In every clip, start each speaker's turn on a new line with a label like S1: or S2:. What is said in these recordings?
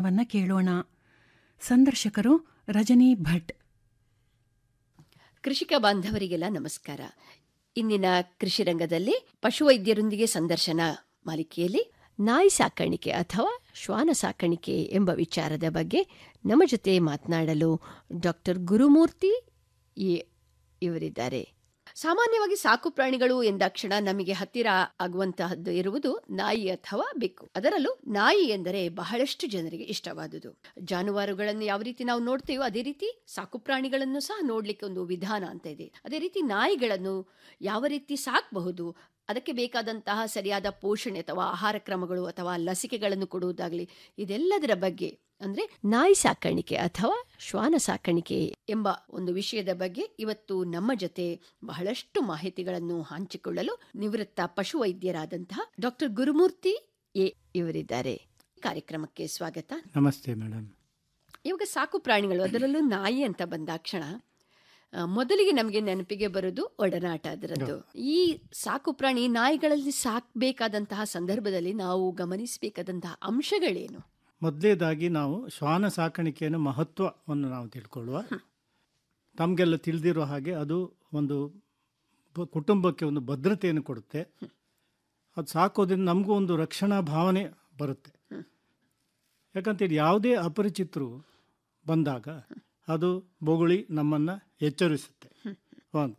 S1: ಸಂದರ್ಶನವನ್ನ ಕೇಳೋಣ ಸಂದರ್ಶಕರು ರಜನಿ ಭಟ್
S2: ಕೃಷಿಕ ಬಾಂಧವರಿಗೆಲ್ಲ ನಮಸ್ಕಾರ ಇಂದಿನ ಕೃಷಿ ರಂಗದಲ್ಲಿ ಪಶುವೈದ್ಯರೊಂದಿಗೆ ಸಂದರ್ಶನ ಮಾಲಿಕೆಯಲ್ಲಿ ನಾಯಿ ಸಾಕಾಣಿಕೆ ಅಥವಾ ಶ್ವಾನ ಸಾಕಾಣಿಕೆ ಎಂಬ ವಿಚಾರದ ಬಗ್ಗೆ ನಮ್ಮ ಜೊತೆ ಮಾತನಾಡಲು ಡಾಕ್ಟರ್ ಗುರುಮೂರ್ತಿ ಎ ಇವರಿದ್ದಾರೆ ಸಾಮಾನ್ಯವಾಗಿ ಸಾಕು ಪ್ರಾಣಿಗಳು ಎಂದಾಕ್ಷಣ ನಮಗೆ ಹತ್ತಿರ ಆಗುವಂತಹದ್ದು ಇರುವುದು ನಾಯಿ ಅಥವಾ ಬೆಕ್ಕು ಅದರಲ್ಲೂ ನಾಯಿ ಎಂದರೆ ಬಹಳಷ್ಟು ಜನರಿಗೆ ಇಷ್ಟವಾದುದು ಜಾನುವಾರುಗಳನ್ನು ಯಾವ ರೀತಿ ನಾವು ನೋಡ್ತೇವೋ ಅದೇ ರೀತಿ ಸಾಕು ಪ್ರಾಣಿಗಳನ್ನು ಸಹ ನೋಡ್ಲಿಕ್ಕೆ ಒಂದು ವಿಧಾನ ಅಂತ ಇದೆ ಅದೇ ರೀತಿ ನಾಯಿಗಳನ್ನು ಯಾವ ರೀತಿ ಸಾಕಬಹುದು ಅದಕ್ಕೆ ಬೇಕಾದಂತಹ ಸರಿಯಾದ ಪೋಷಣೆ ಅಥವಾ ಆಹಾರ ಕ್ರಮಗಳು ಅಥವಾ ಲಸಿಕೆಗಳನ್ನು ಕೊಡುವುದಾಗಲಿ ಇದೆಲ್ಲದರ ಬಗ್ಗೆ ಅಂದ್ರೆ ನಾಯಿ ಸಾಕಾಣಿಕೆ ಅಥವಾ ಶ್ವಾನ ಸಾಕಾಣಿಕೆ ಎಂಬ ಒಂದು ವಿಷಯದ ಬಗ್ಗೆ ಇವತ್ತು ನಮ್ಮ ಜೊತೆ ಬಹಳಷ್ಟು ಮಾಹಿತಿಗಳನ್ನು ಹಂಚಿಕೊಳ್ಳಲು ನಿವೃತ್ತ ಪಶುವೈದ್ಯರಾದಂತಹ ಡಾಕ್ಟರ್ ಗುರುಮೂರ್ತಿ ಎ ಇವರಿದ್ದಾರೆ ಕಾರ್ಯಕ್ರಮಕ್ಕೆ ಸ್ವಾಗತ
S3: ನಮಸ್ತೆ ಮೇಡಮ್
S2: ಇವಾಗ ಸಾಕು ಪ್ರಾಣಿಗಳು ಅದರಲ್ಲೂ ನಾಯಿ ಅಂತ ಬಂದಾಕ್ಷಣ ಆ, ಮೊದಲಿಗೆ ನಮಗೆ ನೆನಪಿಗೆ ಬರೋದು ಒಡನಾಟ ಅದರದ್ದು ಈ ಸಾಕು ಪ್ರಾಣಿ ನಾಯಿಗಳಲ್ಲಿ ಸಾಕಬೇಕಾದಂತಹ ಸಂದರ್ಭದಲ್ಲಿ ನಾವು ಗಮನಿಸಬೇಕಾದಂತಹ ಅಂಶಗಳೇನು
S3: ಮೊದಲೇದಾಗಿ ನಾವು ಶ್ವಾನ ಸಾಕಾಣಿಕೆಯ ಮಹತ್ವವನ್ನು ನಾವು ತಿಳ್ಕೊಳ್ಳುವ ತಮಗೆಲ್ಲ ತಿಳಿದಿರೋ ಹಾಗೆ ಅದು ಒಂದು ಬ- ಕುಟುಂಬಕ್ಕೆ ಒಂದು ಭದ್ರತೆಯನ್ನು ಕೊಡುತ್ತೆ ಅದು ಸಾಕೋದ್ರಿಂದ ನಮಗೂ ಒಂದು ರಕ್ಷಣಾ ಭಾವನೆ ಬರುತ್ತೆ ಯಾಕಂತೇಳಿ ಯಾವುದೇ ಅಪರಿಚಿತರು ಬಂದಾಗ ಅದು ಬೊಗಳಿ ನಮ್ಮನ್ನು ಎಚ್ಚರಿಸುತ್ತೆ ಒಂದು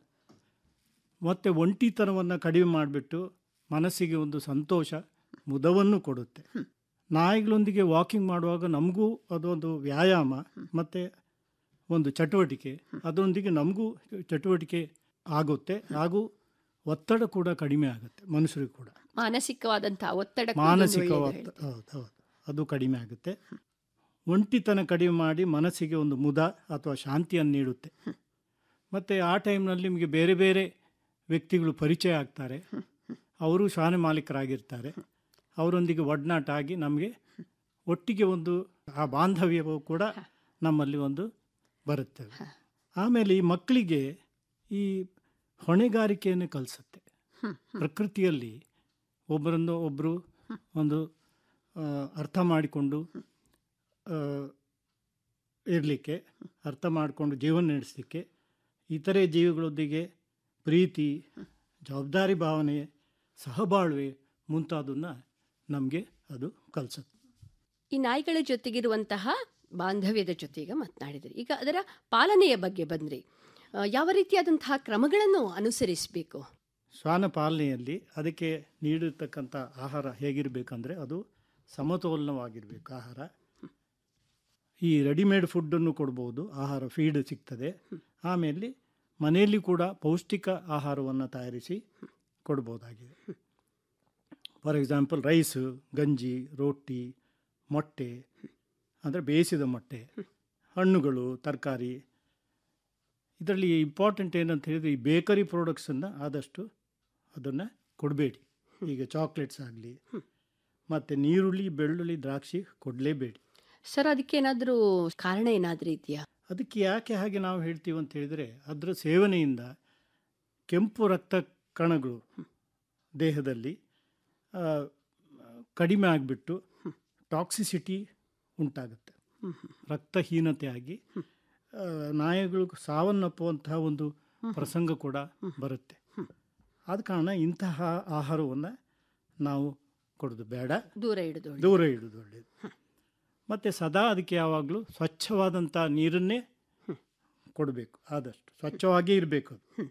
S3: ಮತ್ತು ಒಂಟಿತನವನ್ನು ಕಡಿಮೆ ಮಾಡಿಬಿಟ್ಟು ಮನಸ್ಸಿಗೆ ಒಂದು ಸಂತೋಷ ಮುದವನ್ನು ಕೊಡುತ್ತೆ ನಾಯಿಗಳೊಂದಿಗೆ ವಾಕಿಂಗ್ ಮಾಡುವಾಗ ನಮಗೂ ಅದೊಂದು ವ್ಯಾಯಾಮ ಮತ್ತು ಒಂದು ಚಟುವಟಿಕೆ ಅದರೊಂದಿಗೆ ನಮಗೂ ಚಟುವಟಿಕೆ ಆಗುತ್ತೆ ಹಾಗೂ ಒತ್ತಡ ಕೂಡ ಕಡಿಮೆ ಆಗುತ್ತೆ ಮನುಷ್ಯರಿಗೂ ಕೂಡ
S2: ಮಾನಸಿಕವಾದಂತಹ ಒತ್ತಡ
S3: ಮಾನಸಿಕ ಒತ್ತ- ಹೌದು ಹೌದು ಅದು ಕಡಿಮೆ ಆಗುತ್ತೆ ಒಂಟಿತನ ಕಡಿಮೆ ಮಾಡಿ ಮನಸ್ಸಿಗೆ ಒಂದು ಮುದ ಅಥವಾ ಶಾಂತಿಯನ್ನು ನೀಡುತ್ತೆ ಮತ್ತು ಆ ಟೈಮ್ನಲ್ಲಿ ನಿಮಗೆ ಬೇರೆ ಬೇರೆ ವ್ಯಕ್ತಿಗಳು ಪರಿಚಯ ಆಗ್ತಾರೆ ಅವರು ಶ್ವಾನ ಮಾಲೀಕರಾಗಿರ್ತಾರೆ ಅವರೊಂದಿಗೆ ಒಡನಾಟ ಆಗಿ ನಮಗೆ ಒಟ್ಟಿಗೆ ಒಂದು ಆ ಬಾಂಧವ್ಯವು ಕೂಡ ನಮ್ಮಲ್ಲಿ ಒಂದು ಬರುತ್ತೆ ಆಮೇಲೆ ಈ ಮಕ್ಕಳಿಗೆ ಈ ಹೊಣೆಗಾರಿಕೆಯನ್ನು ಕಲಿಸುತ್ತೆ ಪ್ರಕೃತಿಯಲ್ಲಿ ಒಬ್ಬರನ್ನು ಒಬ್ಬರು ಒಂದು ಆ, ಅರ್ಥ ಮಾಡಿಕೊಂಡು ಇರಲಿಕ್ಕೆ ಅರ್ಥ ಮಾಡಿಕೊಂಡು ಜೀವನ ನಡೆಸಲಿಕ್ಕೆ ಇತರೆ ಜೀವಿಗಳೊಂದಿಗೆ ಪ್ರೀತಿ ಜವಾಬ್ದಾರಿ ಭಾವನೆ ಸಹಬಾಳ್ವೆ ಮುಂತಾದನ್ನ ನಮಗೆ ಅದು ಕಲಿಸುತ್ತೆ
S2: ಈ ನಾಯಿಗಳ ಜೊತೆಗಿರುವಂತಹ ಬಾಂಧವ್ಯದ ಜೊತೆಗೆ ಮಾತನಾಡಿದ್ರಿ ಈಗ ಅದರ ಪಾಲನೆಯ ಬಗ್ಗೆ ಬಂದ್ರಿ ಆ, ಯಾವ ರೀತಿಯಾದಂತಹ ಕ್ರಮಗಳನ್ನು ಅನುಸರಿಸಬೇಕು
S3: ಶ್ವಾನ ಪಾಲನೆಯಲ್ಲಿ ಅದಕ್ಕೆ ನೀಡಿರ್ತಕ್ಕಂಥ ಆಹಾರ ಹೇಗಿರಬೇಕಂದ್ರೆ ಅದು ಸಮತೋಲನವಾಗಿರಬೇಕು ಆಹಾರ ಈ ರೆಡಿಮೇಡ್ ಫುಡ್ಡನ್ನು ಕೊಡ್ಬೋದು ಆಹಾರ ಫೀಡ್ ಸಿಗ್ತದೆ ಆಮೇಲೆ ಮನೆಯಲ್ಲಿ ಕೂಡ ಪೌಷ್ಟಿಕ ಆಹಾರವನ್ನು ತಯಾರಿಸಿ ಕೊಡ್ಬೋದಾಗಿದೆ ಫಾರ್ ಎಕ್ಸಾಂಪಲ್ ರೈಸು ಗಂಜಿ ರೊಟ್ಟಿ ಮೊಟ್ಟೆ ಅಂದರೆ ಬೇಯಿಸಿದ ಮೊಟ್ಟೆ ಹಣ್ಣುಗಳು ತರಕಾರಿ ಇದರಲ್ಲಿ ಇಂಪಾರ್ಟೆಂಟ್ ಏನಂತ ಹೇಳಿದರೆ ಈ ಬೇಕರಿ ಪ್ರಾಡಕ್ಟ್ಸನ್ನು ಆದಷ್ಟು ಅದನ್ನು ಕೊಡಬೇಡಿ ಈಗ ಚಾಕ್ಲೇಟ್ಸ್ ಆಗಲಿ ಮತ್ತು ನೀರುಳ್ಳಿ ಬೆಳ್ಳುಳ್ಳಿ ದ್ರಾಕ್ಷಿ ಕೊಡಲೇಬೇಡಿ
S2: ಸರ್ ಅದಕ್ಕೇನಾದ್ರೂ ಕಾರಣ ಏನಾದ್ರೂ ಇದೆಯಾ
S3: ಅದಕ್ಕೆ ಯಾಕೆ ಹಾಗೆ ನಾವು ಹೇಳ್ತೀವಿ ಅಂತ ಹೇಳಿದರೆ ಅದರ ಸೇವನೆಯಿಂದ ಕೆಂಪು ರಕ್ತ ಕಣಗಳು ದೇಹದಲ್ಲಿ ಆ, ಕಡಿಮೆ ಆಗಿಬಿಟ್ಟು ಟಾಕ್ಸಿಸಿಟಿ ಉಂಟಾಗುತ್ತೆ ರಕ್ತಹೀನತೆ ಆಗಿ ಆ, ನಾಯಿಗಳು ಸಾವನ್ನಪ್ಪುವಂತಹ ಒಂದು ಪ್ರಸಂಗ ಕೂಡ ಬರುತ್ತೆ ಆದ ಕಾರಣ ಇಂತಹ ಆಹಾರವನ್ನು ನಾವು ಕೊಡೋದು ಬೇಡ
S2: ದೂರ ಇಡುದು
S3: ದೂರ ಇಡೋದು ಒಳ್ಳೆಯದು ಮತ್ತು ಸದಾ ಅದಕ್ಕೆ ಯಾವಾಗಲೂ ಸ್ವಚ್ಛವಾದಂಥ ನೀರನ್ನೇ ಕೊಡಬೇಕು ಆದಷ್ಟು ಸ್ವಚ್ಛವಾಗೇ ಇರಬೇಕು ಅದು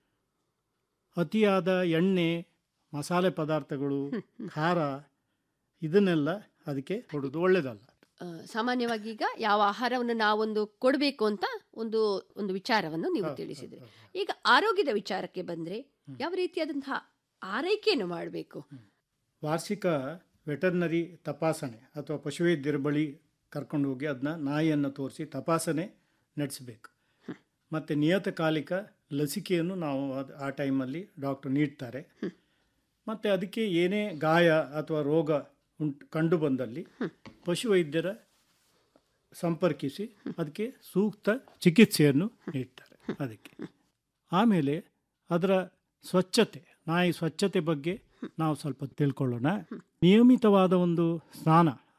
S3: ಅತಿಯಾದ ಎಣ್ಣೆ ಮಸಾಲೆ ಪದಾರ್ಥಗಳು ಖಾರ ಇದನ್ನೆಲ್ಲ ಅದಕ್ಕೆ ಕೊಡೋದು ಒಳ್ಳೆಯದಲ್ಲ
S2: ಆ, ಸಾಮಾನ್ಯವಾಗಿ ಈಗ ಯಾವ ಆಹಾರವನ್ನು ನಾವೊಂದು ಕೊಡಬೇಕು ಅಂತ ಒಂದು ಒಂದು ವಿಚಾರವನ್ನು ನೀವು ತಿಳಿಸಿದ್ರಿ ಈಗ ಆರೋಗ್ಯದ ವಿಚಾರಕ್ಕೆ ಬಂದ್ರೆ ಯಾವ ರೀತಿಯಾದಂತಹ ಆರೈಕೆಯನ್ನು ಮಾಡಬೇಕು
S3: ವಾರ್ಷಿಕ ವೆಟರ್ನರಿ ತಪಾಸಣೆ ಅಥವಾ ಪಶುವೈದ್ಯರ ಬಳಿ ಕರ್ಕೊಂಡು ಹೋಗಿ ಅದನ್ನ ನಾಯಿಯನ್ನು ತೋರಿಸಿ ತಪಾಸಣೆ ನಡೆಸಬೇಕು ಮತ್ತು ನಿಯತಕಾಲಿಕ ಲಸಿಕೆಯನ್ನು ನಾವು ಅದು ಆ ಟೈಮಲ್ಲಿ ಡಾಕ್ಟರ್ ನೀಡ್ತಾರೆ ಮತ್ತು ಅದಕ್ಕೆ ಏನೇ ಗಾಯ ಅಥವಾ ರೋಗ ಉಂಟು ಕಂಡು ಬಂದಲ್ಲಿ ಪಶುವೈದ್ಯರ ಸಂಪರ್ಕಿಸಿ ಅದಕ್ಕೆ ಸೂಕ್ತ ಚಿಕಿತ್ಸೆಯನ್ನು ನೀಡ್ತಾರೆ ಅದಕ್ಕೆ ಆಮೇಲೆ ಅದರ ಸ್ವಚ್ಛತೆ ನಾಯಿ ಸ್ವಚ್ಛತೆ ಬಗ್ಗೆ ನಾವು ಸ್ವಲ್ಪ ತಿಳ್ಕೊಳ್ಳೋಣ ನಿಯಮಿತವಾದ ಒಂದು ಸ್ನಾನ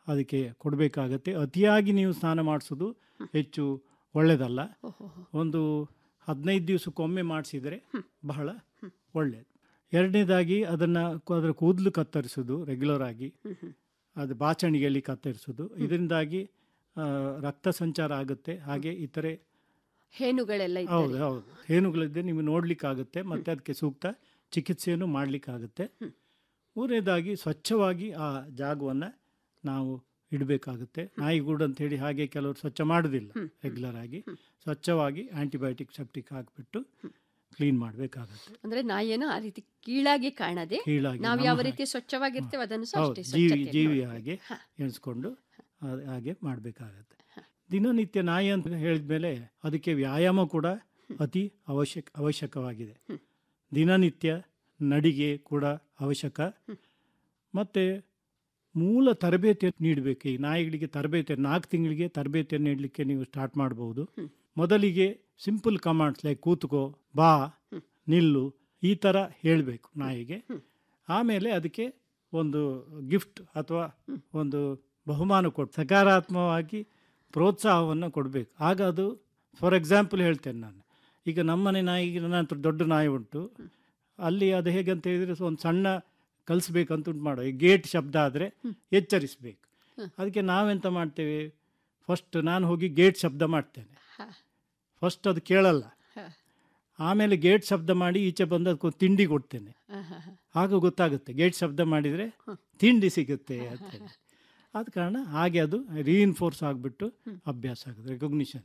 S3: ಅದಕ್ಕೆ ಕೊಡಬೇಕಾಗತ್ತೆ ಅತಿಯಾಗಿ ನೀವು ಸ್ನಾನ ಮಾಡಿಸೋದು ಹೆಚ್ಚು ಒಳ್ಳೆಯದಲ್ಲ
S2: ಓಹೋ
S3: ಒಂದು ಹದಿನೈದು ದಿವಸಕ್ಕೊಮ್ಮೆ ಮಾಡಿಸಿದರೆ ಬಹಳ ಒಳ್ಳೆಯದು ಎರಡನೇದಾಗಿ ಅದನ್ನು ಅದರ ಕೂದಲು ಕತ್ತರಿಸೋದು ರೆಗ್ಯುಲರ್ ಆಗಿ ಅದು ಬಾಚಣಿಗೆಯಲ್ಲಿ ಕತ್ತರಿಸೋದು ಇದರಿಂದಾಗಿ ಆ, ರಕ್ತ ಸಂಚಾರ ಆಗುತ್ತೆ ಹಾಗೆ ಇತರೆ
S2: ಹೇನುಗಳೆಲ್ಲ
S3: ಹೌದು
S2: ಇದ್ದಾರೆ
S3: ಹೌದು ಹೇನುಗಳಿದ್ದೆ ನೀವು ನೋಡ್ಲಿಕ್ಕಾಗುತ್ತೆ ಮತ್ತೆ ಅದಕ್ಕೆ ಸೂಕ್ತ ಚಿಕಿತ್ಸೆಯನ್ನು ಮಾಡಲಿಕ್ಕಾಗುತ್ತೆ ಮೂರನೇದಾಗಿ ಸ್ವಚ್ಛವಾಗಿ ಆ ಜಾಗವನ್ನು ನಾವು ಇಡಬೇಕಾಗುತ್ತೆ ನಾಯಿಗೂಡು ಅಂತೇಳಿ ಹಾಗೆ ಕೆಲವರು ಸ್ವಚ್ಛ ಮಾಡೋದಿಲ್ಲ ರೆಗ್ಯುಲರ್ ಆಗಿ ಸ್ವಚ್ಛವಾಗಿ ಆಂಟಿಬಯೋಟಿಕ್ ಸೆಪ್ಟಿಕ್ ಹಾಕಿಬಿಟ್ಟು ಕ್ಲೀನ್ ಮಾಡಬೇಕಾಗುತ್ತೆ
S2: ಅಂದ್ರೆ ನಾಯಿಯನ್ನು ಆ ರೀತಿ ಕೀಳಾಗಿ ಕಾಣದೆ
S3: ಕೀಳಾಗಿ
S2: ನಾವು
S3: ನಮ್ಮ
S2: ಯಾವ
S3: ಹಾಗೆ-
S2: ರೀತಿ ಸ್ವಚ್ಛವಾಗಿರ್ತೇವೆ ಅದನ್ನು ಸಹ
S3: ಹೌದು
S2: ಅಷ್ಟೇ
S3: ಜೀವಿ
S2: ಸ್ವಚ್ಛತೆಯನ್ನು
S3: ಜೀವಿ
S2: ನೋಡ್ಬೇಕು.
S3: ಹಾಗೆ
S2: ಹ.
S3: ಎಣಿಸ್ಕೊಂಡು ಅದ್- ಹಾಗೆ ಮಾಡಬೇಕಾಗತ್ತೆ ದಿನನಿತ್ಯ ನಾಯಿ ಅಂತ ಹೇಳಿದ್ಮೇಲೆ ಅದಕ್ಕೆ ವ್ಯಾಯಾಮ ಕೂಡ ಅತಿ ಅವಶ್ಯಕ ಅವಶ್ಯಕವಾಗಿದೆ ದಿನನಿತ್ಯ ನಡಿಗೆ ಕೂಡ ಅವಶ್ಯಕ ಮತ್ತು ಮೂಲ ತರಬೇತಿ ನೀಡಬೇಕು ಈ ನಾಯಿಗಳಿಗೆ ತರಬೇತಿ ನಾಲ್ಕು ತಿಂಗಳಿಗೆ ತರಬೇತಿಯನ್ನು ನೀಡಲಿಕ್ಕೆ ನೀವು ಸ್ಟಾರ್ಟ್ ಮಾಡ್ಬೋದು ಮೊದಲಿಗೆ ಸಿಂಪಲ್ ಕಮಾಂಡ್ಸ್ ಲೈಕ್ ಕೂತ್ಕೋ ಬಾ ನಿಲ್ಲು ಈ ಥರ ಹೇಳಬೇಕು ನಾಯಿಗೆ ಆಮೇಲೆ ಅದಕ್ಕೆ ಒಂದು ಗಿಫ್ಟ್ ಅಥವಾ ಒಂದು ಬಹುಮಾನ ಕೊಟ್ಟು ಸಕಾರಾತ್ಮಕವಾಗಿ ಪ್ರೋತ್ಸಾಹವನ್ನು ಕೊಡಬೇಕು ಆಗ ಅದು ಫಾರ್ ಎಕ್ಸಾಂಪಲ್ ಹೇಳ್ತೇನೆ ನಾನು ಈಗ ನಮ್ಮನೆ ನಾಯಿಗೆ ನನ್ನ ಹತ್ರ ದೊಡ್ಡ ನಾಯಿ ಉಂಟು ಅಲ್ಲಿ ಅದು ಹೇಗೆ ಅಂತ ಹೇಳಿದರೆ ಒಂದು ಸಣ್ಣ ಕಲಿಸ್ಬೇಕಂತ ಉಂಟು ಮಾಡೋ ಈ ಗೇಟ್ ಶಬ್ದ ಆದರೆ ಎಚ್ಚರಿಸಬೇಕು ಅದಕ್ಕೆ ನಾವೆಂತ ಮಾಡ್ತೇವೆ ಫಸ್ಟ್ ನಾನು ಹೋಗಿ ಗೇಟ್ ಶಬ್ದ ಮಾಡ್ತೇನೆ
S2: ಹ.
S3: ಫಸ್ಟ್ ಅದು ಕೇಳಲ್ಲ
S2: ಹ.
S3: ಆಮೇಲೆ ಗೇಟ್ ಶಬ್ದ ಮಾಡಿ ಈಚೆ ಬಂದು ಅದಕ್ಕೊಂದು ತಿಂಡಿ ಕೊಡ್ತೇನೆ
S2: ಹ, ಹ, ಹ.
S3: ಆಗ ಗೊತ್ತಾಗುತ್ತೆ ಗೇಟ್ ಶಬ್ದ ಮಾಡಿದರೆ ತಿಂಡಿ ಸಿಗುತ್ತೆ ಅಂತ ಹೇಳಿ. ಆದ ಕಾರಣ ಹಾಗೆ ಅದು ರೀಇನ್ಫೋರ್ಸ್ ಆಗಿಬಿಟ್ಟು ಅಭ್ಯಾಸ ಆಗುತ್ತೆ ರೆಕಗ್ನಿಷನ್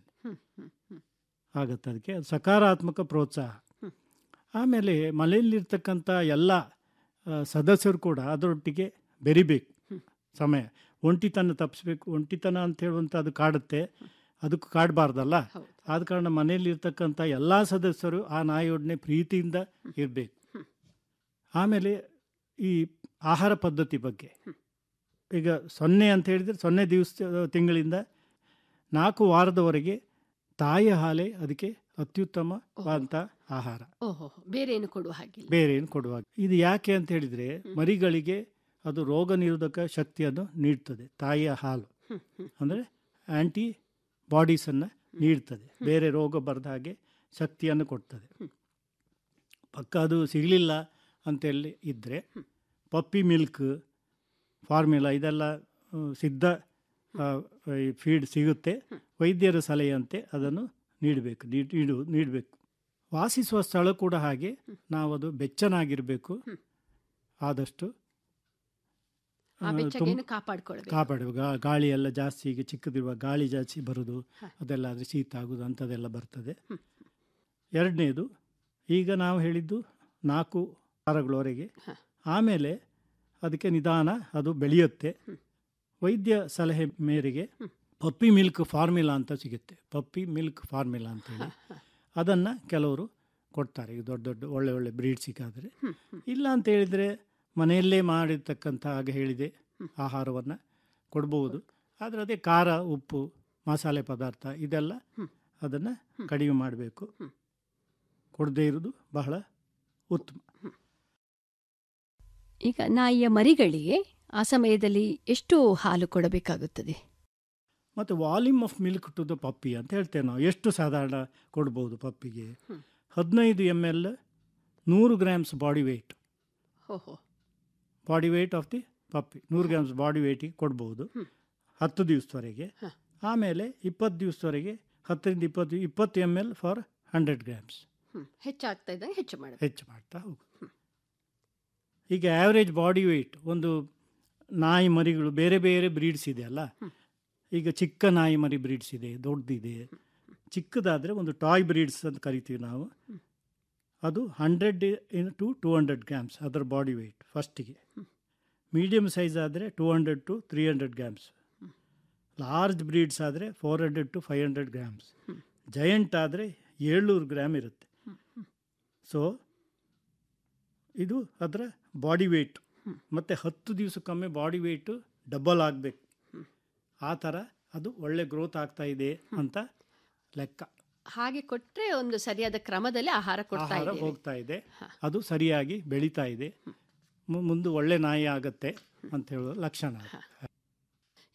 S3: ಆಗುತ್ತೆ ಅದಕ್ಕೆ ಅದು ಸಕಾರಾತ್ಮಕ ಪ್ರೋತ್ಸಾಹ ಆಮೇಲೆ ಮನೆಯಲ್ಲಿರ್ತಕ್ಕಂಥ ಎಲ್ಲ ಆ, ಸದಸ್ಯರು ಕೂಡ ಅದರೊಟ್ಟಿಗೆ ಬೆರಿಬೇಕು ಸಮಯ ಒಂಟಿತನ ತಪ್ಪಿಸ್ಬೇಕು ಒಂಟಿತನ ಅಂತ ಹೇಳುವಂಥ ಅದು ಕಾಡುತ್ತೆ ಅದಕ್ಕೂ ಕಾಡಬಾರ್ದಲ್ಲ
S2: ಹೌದು.
S3: ಆದ ಕಾರಣ ಮನೆಯಲ್ಲಿರ್ತಕ್ಕಂಥ ಎಲ್ಲ ಸದಸ್ಯರು ಆ ನಾಯಿಯೊಡನೆ ಪ್ರೀತಿಯಿಂದ ಇರಬೇಕು ಆಮೇಲೆ ಈ ಆಹಾರ ಪದ್ಧತಿ ಬಗ್ಗೆ ಈಗ ಸೊನ್ನೆ ಅಂತ ಹೇಳಿದರೆ ಸೊನ್ನೆ ದಿವಸ ತಿಂಗಳಿಂದ ನಾಲ್ಕು ವಾರದವರೆಗೆ ತಾಯಿಯ ಹಾಲೇ ಅದಕ್ಕೆ ಅತ್ಯುತ್ತಮವಾದಂಥ ಆಹಾರ
S2: ಓಹೋ ಬೇರೆ ಏನು ಕೊಡುವ ಹಾಗಿಲ್ಲ
S3: ಬೇರೆ ಏನು ಕೊಡುವಾಗ ಇದು ಯಾಕೆ ಅಂತ ಹೇಳಿದರೆ ಮರಿಗಳಿಗೆ ಅದು ರೋಗ ನಿರೋಧಕ ಶಕ್ತಿಯನ್ನು ನೀಡ್ತದೆ ತಾಯಿಯ ಹಾಲು ಅಂದರೆ ಆ್ಯಂಟಿ ಬಾಡೀಸನ್ನು ನೀಡ್ತದೆ ಬೇರೆ ರೋಗ ಬರದ ಹಾಗೆ ಶಕ್ತಿಯನ್ನು ಕೊಡ್ತದೆ ಪಕ್ಕ ಅದು ಸಿಗಲಿಲ್ಲ ಅಂತೇಳಿ ಇದ್ದರೆ ಪಪ್ಪಿ ಮಿಲ್ಕ್ ಫಾರ್ಮುಲಾ ಇದೆಲ್ಲ ಆ, ಸಿದ್ಧ ಆ, ಈ ಫೀಡ್ ಸಿಗುತ್ತೆ ವೈದ್ಯರ ಸಲಹೆಯಂತೆ ಅದನ್ನು ನೀಡಬೇಕು ನೀಡು ನೀಡಬೇಕು ವಾಸಿಸುವ ಸ್ಥಳ ಕೂಡ ಹಾಗೆ ನಾವು ಅದು ಬೆಚ್ಚನಾಗಿರಬೇಕು ಆದಷ್ಟು
S2: ಆ
S3: ಆ,
S2: ಬೆಚ್ಚಗೆಯನ್ನು ಕಾಪಾಡ್ಕೊಳ್ಬೇಕು
S3: ಕಾಪಾಡುವ ಗಾ- ಗಾಳಿ ಎಲ್ಲ ಜಾಸ್ತಿ ಈಗ ಚಿಕ್ಕದಿರುವ ಗಾಳಿ ಜಾಸ್ತಿ ಬರೋದು ಅದೆಲ್ಲ ಆದರೆ ಶೀತ ಆಗೋದು ಅಂಥದ್ದೆಲ್ಲ ಬರ್ತದೆ ಎರಡನೇದು ಈಗ ನಾವು ಹೇಳಿದ್ದು ನಾಲ್ಕು ವಾರಗಳವರೆಗೆ ಆಮೇಲೆ ಅದಕ್ಕೆ ನಿಧಾನ ಅದು ಬೆಳೆಯುತ್ತೆ ವೈದ್ಯ ಸಲಹೆ ಮೇರೆಗೆ ಪಪ್ಪಿ ಮಿಲ್ಕ್ ಫಾರ್ಮಿಲಾ ಅಂತ ಸಿಗುತ್ತೆ ಪಪ್ಪಿ ಮಿಲ್ಕ್ ಫಾರ್ಮಿಲಾ ಅಂತೇಳಿ ಅದನ್ನು ಕೆಲವರು ಕೊಡ್ತಾರೆ ಈಗ ದೊಡ್ಡ ದೊಡ್ಡ ಒಳ್ಳೆ ಒಳ್ಳೆ ಬ್ರೀಡ್ ಸಿಕ್ಕಾದರೆ ಇಲ್ಲ ಅಂತ ಹೇಳಿದರೆ ಮನೆಯಲ್ಲೇ ಮಾಡಿರ್ತಕ್ಕಂಥ ಹಾಗೆ ಹೇಳಿದೆ ಆಹಾರವನ್ನು ಕೊಡ್ಬೋದು ಆದರೆ ಅದೇ ಖಾರ ಉಪ್ಪು ಮಸಾಲೆ ಪದಾರ್ಥ ಇದೆಲ್ಲ ಅದನ್ನು ಕಡಿಮೆ ಮಾಡಬೇಕು ಕೊಡದೇ ಇರೋದು ಬಹಳ ಉತ್ತಮ
S2: ಈಗ ನಾಯಿಯ ಮರಿಗಳಿಗೆ ಆ ಸಮಯದಲ್ಲಿ ಎಷ್ಟು ಹಾಲು ಕೊಡಬೇಕಾಗುತ್ತದೆ
S3: ಮತ್ತು volume of milk to the puppy ಅಂತ ಹೇಳ್ತೇವೆ ನಾವು ಎಷ್ಟು ಸಾಧಾರಣ ಕೊಡ್ಬೋದು ಪಪ್ಪಿಗೆ ಹದಿನೈದು ಎಮ್ ಎಲ್ ನೂರು ಗ್ರಾಮ್ಸ್ ಬಾಡಿ ವೆಯ್ಟ್
S2: ಓಹೋ
S3: body weight of the puppy ನೂರು ಗ್ರಾಮ್ಸ್ ಬಾಡಿ ವೆಯ್ಟಿಗೆ ಕೊಡ್ಬೋದು ಹತ್ತು ದಿವಸದವರೆಗೆ ಆಮೇಲೆ ಇಪ್ಪತ್ತು ದಿವಸದವರೆಗೆ ಹತ್ತರಿಂದ ಇಪ್ಪತ್ತು ಇಪ್ಪತ್ತು M L for hundred grams
S2: hmm ಹೆಚ್ಚಾಗ್ತಾ ಇದ್ದಂಗೆ ಹೆಚ್ಚು ಮಾಡಬೇಕು
S3: ಹೆಚ್ಚು ಮಾಡ್ತಾ ಹೋಗು ಈಗ ಆ್ಯಾವ್ರೇಜ್ ಬಾಡಿ ವೆಯ್ಟ್ ಒಂದು ನಾಯಿ ಮರಿಗಳು ಬೇರೆ ಬೇರೆ ಬ್ರೀಡ್ಸ್ ಇದೆ ಅಲ್ಲ ಈಗ ಚಿಕ್ಕ ನಾಯಿ ಮರಿ ಬ್ರೀಡ್ಸ್ ಇದೆ ದೊಡ್ಡದಿದೆ ಚಿಕ್ಕದಾದರೆ ಒಂದು ಟಾಯ್ ಬ್ರೀಡ್ಸ್ ಅಂತ ಕರಿತೀವಿ ನಾವು ಅದು hundred into two hundred grams ಅದರ ಬಾಡಿ ವೆಯ್ಟ್ ಫಸ್ಟಿಗೆ ಮೀಡಿಯಮ್ ಸೈಜ್ ಆದರೆ two hundred to three hundred grams large breeds ಆದರೆ four hundred to five hundred grams giant ಆದರೆ ಏಳ್ನೂರು ಗ್ರಾಮ್ ಇರುತ್ತೆ ಸೊ ಇದು ಅದರ ಬಾಡಿ ವೆಯ್ಟ್ ಮತ್ತು ಹತ್ತು ದಿವಸಕ್ಕೊಮ್ಮೆ ಬಾಡಿ ವೆಯ್ಟು ಡಬಲ್ ಆಗಬೇಕು ಆ ಥರ ಅದು ಒಳ್ಳೆ ಗ್ರೋತ್ ಆಗ್ತಾ ಇದೆ ಅಂತ ಲೆಕ್ಕ
S2: ಹಾಗೆ ಕೊಟ್ರೆ ಒಂದು ಸರಿಯಾದ ಕ್ರಮದಲ್ಲಿ ಆಹಾರ ಕೊಡ್ತಾ
S3: ಆಹಾರ
S2: ಇದ್ದೇವೆ
S3: ಹೋಗ್ತಾ ಇದೆ ಅದು ಸರಿಯಾಗಿ ಬೆಳೀತಾ ಇದೆ ಮು- ಮುಂದೆ ಒಳ್ಳೆ ನಾಯಿ ಆಗತ್ತೆ ಅಂತ ಹೇಳೋ ಲಕ್ಷಣ ಅದು.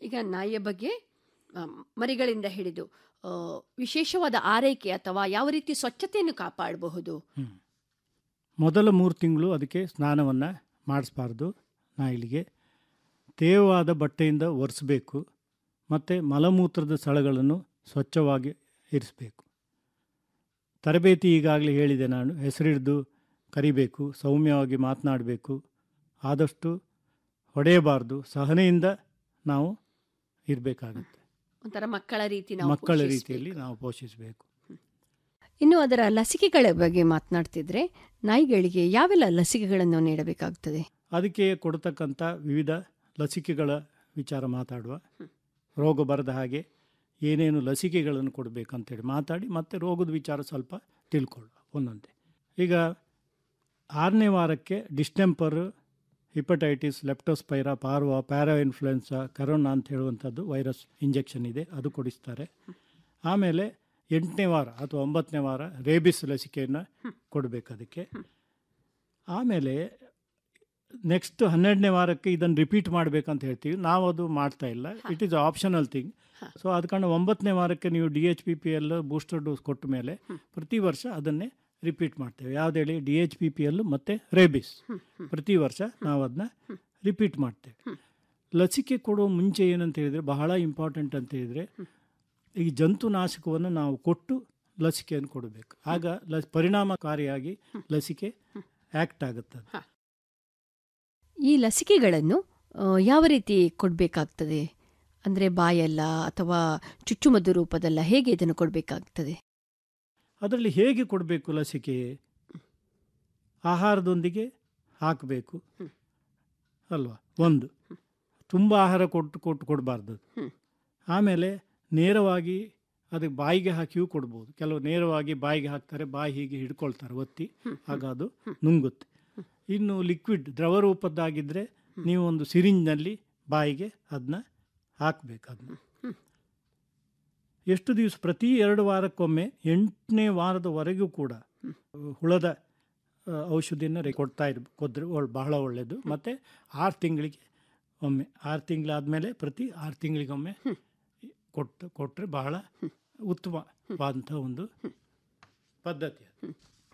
S2: ಈಗ ನಾಯಿಯ ಬಗ್ಗೆ ಆ, ಮರಿಗಳಿಂದ ಹಿಡಿದು ಆ, ವಿಶೇಷವಾದ ಆರೈಕೆ ಅಥವಾ ಯಾವ ರೀತಿ ಸ್ವಚ್ಛತೆಯನ್ನು ಕಾಪಾಡಬಹುದು
S3: ಹ್ಮ್. ಮೊದಲ ಮೂರು ತಿಂಗಳು ಅದಕ್ಕೆ ಸ್ನಾನವನ್ನು ಮಾಡಿಸ್ಬಾರ್ದು ನಾಯಿಲಿಗೆ ತೇವವಾದ ಬಟ್ಟೆಯಿಂದ ಒರೆಸಬೇಕು ಮತ್ತು ಮಲಮೂತ್ರದ ಸ್ಥಳಗಳನ್ನು ಸ್ವಚ್ಛವಾಗಿ ಇರಿಸಬೇಕು ತರಬೇತಿ ಈಗಾಗಲೇ ಹೇಳಿದೆ ನಾನು ಹೆಸರಿಡ್ದು ಕರಿಬೇಕು ಸೌಮ್ಯವಾಗಿ ಮಾತನಾಡಬೇಕು ಆದಷ್ಟು ಹೊಡೆಯಬಾರ್ದು ಸಹನೆಯಿಂದ ನಾವು ಇರಬೇಕಾಗುತ್ತೆ
S2: ಒಂಥರ ಮಕ್ಕಳ ರೀತಿ ನಾವು
S3: ಮಕ್ಕಳ
S2: ಪೋಷಿಸ್ಬೇಕು.
S3: ರೀತಿಯಲ್ಲಿ ನಾವು ಪೋಷಿಸಬೇಕು
S2: ಇನ್ನು ಅದರ ಲಸಿಕೆಗಳ ಬಗ್ಗೆ ಮಾತನಾಡ್ತಿದ್ರೆ ನಾಯಿಗಳಿಗೆ ಯಾವೆಲ್ಲ ಲಸಿಕೆಗಳನ್ನು ನೀಡಬೇಕಾಗುತ್ತದೆ
S3: ಅದಕ್ಕೆ ಕೊಡ್ತಕ್ಕಂಥ ವಿವಿಧ ಲಸಿಕೆಗಳ ವಿಚಾರ ಮಾತಾಡುವ ರೋಗ ಬರದ ಹಾಗೆ ಏನೇನು ಲಸಿಕೆಗಳನ್ನು ಕೊಡಬೇಕಂತೇಳಿ ಮಾತಾಡಿ ಮತ್ತೆ ರೋಗದ ವಿಚಾರ ಸ್ವಲ್ಪ ತಿಳ್ಕೊಳ್ಳುವ ಒಂದೊಂದೇ ಈಗ ಆರನೇ ವಾರಕ್ಕೆ distemper hepatitis leptospira parvo para influenza corona ಅಂತ ಹೇಳುವಂಥದ್ದು ವೈರಸ್ ಇಂಜೆಕ್ಷನ್ ಇದೆ ಅದು ಕೊಡಿಸ್ತಾರೆ ಆಮೇಲೆ ಎಂಟನೇ ವಾರ ಅಥವಾ ಒಂಬತ್ತನೇ ವಾರ ರೇಬಿಸ್ ಲಸಿಕೆಯನ್ನು ಕೊಡಬೇಕು ಅದಕ್ಕೆ ಆಮೇಲೆ ನೆಕ್ಸ್ಟ್ ಹನ್ನೆರಡನೇ ವಾರಕ್ಕೆ ಇದನ್ನು ರಿಪೀಟ್ ಮಾಡಬೇಕಂತ ಹೇಳ್ತೀವಿ ನಾವು ಅದು ಮಾಡ್ತಾ ಇಲ್ಲ it is optional thing so ಅದ ಕಾರಣ ಒಂಬತ್ತನೇ ವಾರಕ್ಕೆ ನೀವು D H P P L booster dose ಕೊಟ್ಟ ಮೇಲೆ ಪ್ರತಿ ವರ್ಷ ಅದನ್ನೇ ರಿಪೀಟ್ ಮಾಡ್ತೇವೆ ಯಾವ್ದು ಹೇಳಿ D H P P L ಮತ್ತು ರೇಬಿಸ್ ಪ್ರತಿ ವರ್ಷ ನಾವು ಅದನ್ನ ರಿಪೀಟ್ ಮಾಡ್ತೇವೆ ಲಸಿಕೆ ಕೊಡೋ ಮುಂಚೆ ಏನಂತ ಹೇಳಿದರೆ ಬಹಳ ಇಂಪಾರ್ಟೆಂಟ್ ಅಂತ ಹೇಳಿದರೆ ಈ ಜಂತುನಾಶಕವನ್ನು ನಾವು ಕೊಟ್ಟು ಲಸಿಕೆಯನ್ನು ಕೊಡಬೇಕು ಆಗ ಲ ಪರಿಣಾಮಕಾರಿಯಾಗಿ ಲಸಿಕೆ ಆ್ಯಕ್ಟ್ ಆಗುತ್ತದೆ
S2: ಈ ಲಸಿಕೆಗಳನ್ನು ಆ, ಯಾವ ರೀತಿ ಕೊಡಬೇಕಾಗ್ತದೆ ಅಂದರೆ ಬಾಯಲ್ಲ ಅಥವಾ ಚುಚ್ಚುಮದ್ದು ರೂಪದಲ್ಲ ಹೇಗೆ ಇದನ್ನು ಕೊಡಬೇಕಾಗ್ತದೆ
S3: ಅದರಲ್ಲಿ ಹೇಗೆ ಕೊಡಬೇಕು ಲಸಿಕೆ ಆಹಾರದೊಂದಿಗೆ ಹಾಕಬೇಕು ಅಲ್ವಾ ಒಂದು ತುಂಬ ಆಹಾರ ಕೊಟ್ಟು ಕೊಟ್ಟು ಕೊಡಬಾರ್ದು
S2: ಹ್ಮ್.
S3: ಆಮೇಲೆ ನೇರವಾಗಿ ಅದಕ್ಕೆ ಬಾಯಿಗೆ ಹಾಕಿಯೂ ಕೊಡ್ಬೋದು ಕೆಲವು ನೇರವಾಗಿ ಬಾಯಿಗೆ ಹಾಕ್ತಾರೆ ಬಾಯಿ ಹೀಗೆ ಹಿಡ್ಕೊಳ್ತಾರೆ ಒತ್ತಿ ಆಗ ಅದು ನುಂಗುತ್ತೆ ಇನ್ನು ಲಿಕ್ವಿಡ್ ದ್ರವ ರೂಪದ್ದಾಗಿದ್ದರೆ ನೀವು ಒಂದು ಸಿರಿಂಜ್ನಲ್ಲಿ ಬಾಯಿಗೆ ಅದನ್ನ ಹಾಕಬೇಕು ಅದನ್ನ ಎಷ್ಟು ದಿವಸ ಪ್ರತಿ ಎರಡು ವಾರಕ್ಕೊಮ್ಮೆ ಎಂಟನೇ ವಾರದವರೆಗೂ ಕೂಡ ಹುಳದ ಆ, ಔಷಧಿಯನ್ನು ರೆ- ಕೊಡ್ತಾ ಇರ್ ಕೊದ್ರೆ ಒಳ್- ಬಹಳ ಒಳ್ಳೆಯದು ಮತ್ತು ಆರು ತಿಂಗಳಿಗೆ ಒಮ್ಮೆ ಆರು ತಿಂಗಳಾದಮೇಲೆ ಪ್ರತಿ ಆರು ತಿಂಗಳಿಗೊಮ್ಮೆ ಕೊಟ್ಟು ಕೊಟ್ಟರೆ ಬಹಳ ಉತ್ತಮವಾದಂಥ ಒಂದು ಪದ್ಧತಿ ಅದು.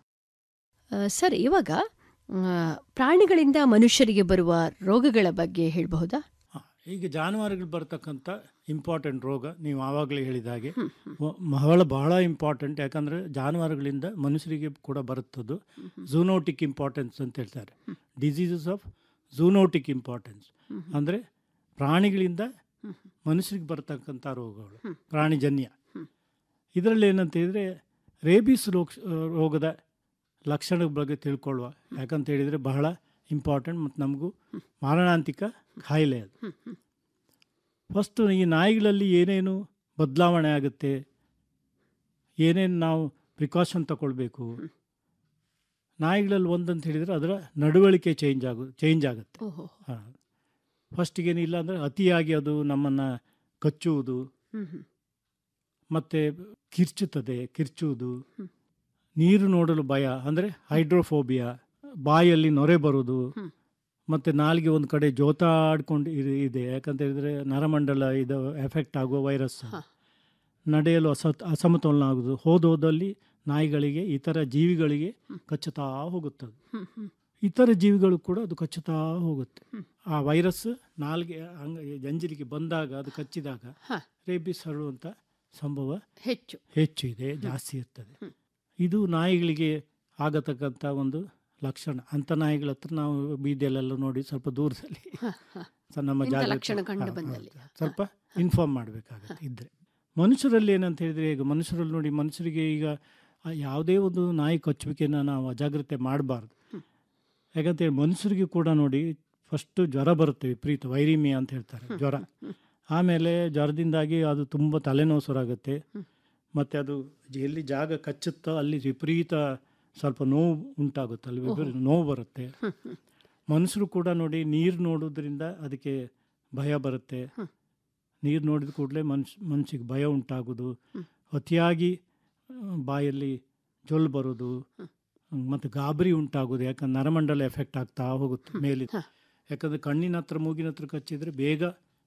S2: ಆ, ಸರ್ ಇವಾಗ ಆ, ಪ್ರಾಣಿಗಳಿಂದ ಮನುಷ್ಯರಿಗೆ ಬರುವ ರೋಗಗಳ ಬಗ್ಗೆ ಹೇಳಬಹುದಾ
S3: ಹಾ, ಈಗ ಜಾನುವಾರುಗಳು ಬರ್ತಕ್ಕಂಥ ಇಂಪಾರ್ಟೆಂಟ್ ರೋಗ ನೀವು ಆವಾಗಲೇ ಹೇಳಿದ ಹಾಗೆ ವ- ಬಹಳ ಬಹಳ ಇಂಪಾರ್ಟೆಂಟ್ ಯಾಕಂದರೆ ಜಾನುವಾರುಗಳಿಂದ ಮನುಷ್ಯರಿಗೆ ಕೂಡ ಬರುತ್ತದು ಝೂನೋಟಿಕ್ ಇಂಪಾರ್ಟೆನ್ಸ್ ಅಂತ ಹೇಳ್ತಾರೆ ಡಿಸೀಸಸ್ ಆಫ್ ಝೂನೋಟಿಕ್ ಇಂಪಾರ್ಟೆನ್ಸ್ ಅಂದರೆ ಪ್ರಾಣಿಗಳಿಂದ ಮನುಷ್ಯರಿಗೆ ಬರ್ತಕ್ಕಂಥ ರೋಗಗಳು ಪ್ರಾಣಿಜನ್ಯ ಇದರಲ್ಲಿ ಏನಂತ ಹೇಳಿದರೆ ರೇಬಿಸ್ ರೋಗ ರೋಗದ ಲಕ್ಷಣದ ಬಗ್ಗೆ ತಿಳ್ಕೊಳ್ಳುವ ಯಾಕಂತ ಹೇಳಿದರೆ ಬಹಳ ಇಂಪಾರ್ಟೆಂಟ್ ಮತ್ತು ನಮಗೂ ಮಾರಣಾಂತಿಕ ಕಾಯಿಲೆ ಅದು ಫಸ್ಟು ಈ ನಾಯಿಗಳಲ್ಲಿ ಏನೇನು ಬದಲಾವಣೆ ಆಗುತ್ತೆ ಏನೇನು ನಾವು ಪ್ರಿಕಾಷನ್ ತಗೊಳ್ಬೇಕು ನಾಯಿಗಳಲ್ಲಿ ಒಂದಂತ ಹೇಳಿದರೆ ಅದರ ನಡವಳಿಕೆ ಚೇಂಜ್ ಆಗು ಚೇಂಜ್ ಆಗುತ್ತೆ
S2: ಓಹೋ
S3: ಹಾಂ ಫಸ್ಟಿಗೇನಿಲ್ಲ ಅಂದರೆ ಅತಿಯಾಗಿ ಅದು ನಮ್ಮನ್ನು ಕಚ್ಚುವುದು
S2: ಹ್ಮ್ ಹ್ಮ್
S3: ಮತ್ತು ಕಿರ್ಚುತ್ತದೆ ಕಿರ್ಚುವುದು ನೀರು ನೋಡಲು ಭಯ ಅಂದರೆ ಹೈಡ್ರೋಫೋಬಿಯಾ ಬಾಯಲ್ಲಿ ನೊರೆ ಬರೋದು
S2: ಹ್ಮ್.
S3: ಮತ್ತು ನಾಲಿಗೆ ಒಂದು ಕಡೆ ಜೋತಾಡ್ಕೊಂಡು ಇರ್- ಇದೆ ಯಾಕಂತ ಹೇಳಿದರೆ ನರಮಂಡಲ ಇದು ಎಫೆಕ್ಟ್ ಆಗುವ ವೈರಸ್
S2: ಹಾ.
S3: ನಡೆಯಲು ಅಸ ಅಸಮತೋಲನ ಆಗೋದು ಹೋದೋದಲ್ಲಿ ನಾಯಿಗಳಿಗೆ ಇತರ ಜೀವಿಗಳಿಗೆ ಕಚ್ಚುತ್ತಾ ಹೋಗುತ್ತದೆ
S2: ಹ್ಮ್ ಹ್ಮ್
S3: ಇತರ ಜೀವಿಗಳು ಕೂಡ ಅದು ಕಚ್ಚುತ್ತಾ ಹೋಗುತ್ತೆ ಆ ವೈರಸ್ ನಾಲ್ಗೆ ಅಂಗ ಜಂಜಿಲಿಗೆ ಬಂದಾಗ ಅದು ಕಚ್ಚಿದಾಗ
S2: ಹಾ.
S3: ರೇಬಿಸ್ ಹರಡುವಂಥ ಸಂಭವ
S2: ಹೆಚ್ಚು
S3: ಹೆಚ್ಚು ಇದೆ ಜಾಸ್ತಿ ಇರ್ತದೆ ಇದು ನಾಯಿಗಳಿಗೆ ಆಗತಕ್ಕಂಥ ಒಂದು ಲಕ್ಷಣ ಅಂಥ ನಾಯಿಗಳ ಹತ್ರ ನಾವು ಬೀದಿಯಲ್ಲೆಲ್ಲ ನೋಡಿ ಸ್ವಲ್ಪ ದೂರದಲ್ಲಿ ಸ- ನಮ್ಮ
S2: ಇಂಥ
S3: ಜಾಗ
S2: ಲಕ್ಷಣ ಕಂಡು ಬಂದಲ್ಲಿ.
S3: ಸ್ವಲ್ಪ ಇನ್ಫಾರ್ಮ್ ಮಾಡಬೇಕಾಗತ್ತೆ ಇದ್ದರೆ ಮನುಷ್ಯರಲ್ಲಿ ಏನಂತ ಹೇಳಿದರೆ ಈಗ ಮನುಷ್ಯರಲ್ಲಿ ನೋಡಿ ಮನುಷ್ಯರಿಗೆ ಈಗ ಆ ಯಾವುದೇ ಒಂದು ನಾಯಿ ಕಚ್ಚುವಿಕೆನ ನಾವು ಅಜಾಗ್ರತೆ ಮಾಡಬಾರ್ದು ಯಾಕಂತೇಳಿ ಮನುಷ್ಯರಿಗೆ ಕೂಡ ನೋಡಿ ಫಸ್ಟು ಜ್ವರ ಬರುತ್ತೆ ವಿಪರೀತ ವೈರಿಮಿಯಾ ಅಂತ ಹೇಳ್ತಾರೆ ಜ್ವರ ಆಮೇಲೆ ಜ್ವರದಿಂದಾಗಿ ಅದು ತುಂಬ ತಲೆನೋವು ಸುರಾಗುತ್ತೆ ಮತ್ತು ಅದು ಎಲ್ಲಿ ಜಾಗ ಕಚ್ಚುತ್ತೋ ಅಲ್ಲಿ ವಿಪರೀತ ಸ್ವಲ್ಪ ನೋವು ಉಂಟಾಗುತ್ತೆ ಅಲ್ಲಿ ವಿಪರೀತ ನೋವು ಬರುತ್ತೆ ಮನುಷ್ಯರು ಕೂಡ ನೋಡಿ ನೀರು ನೋಡೋದ್ರಿಂದ ಅದಕ್ಕೆ ಭಯ ಬರುತ್ತೆ ನೀರು ನೋಡಿದ ಕೂಡಲೇ ಮನುಷ್ಯ ಮನುಷ್ಯಗೆ ಭಯ ಉಂಟಾಗೋದು ಅತಿಯಾಗಿ ಆ, ಬಾಯಲ್ಲಿ ಜೊಲ್ಲು ಬರೋದು ಮತ್ತು ಗಾಬರಿ ಉಂಟಾಗೋದು ಯಾಕಂದ್ರೆ ನರಮಂಡಲ ಎಫೆಕ್ಟ್ ಆಗ್ತಾ ಹೋಗುತ್ತೆ ಮೇಲೆ ಯಾಕಂದರೆ ಕಣ್ಣಿನ ಹತ್ರ ಮೂಗಿನ ಹತ್ರ ಕಚ್ಚಿದರೆ ಬೇಗ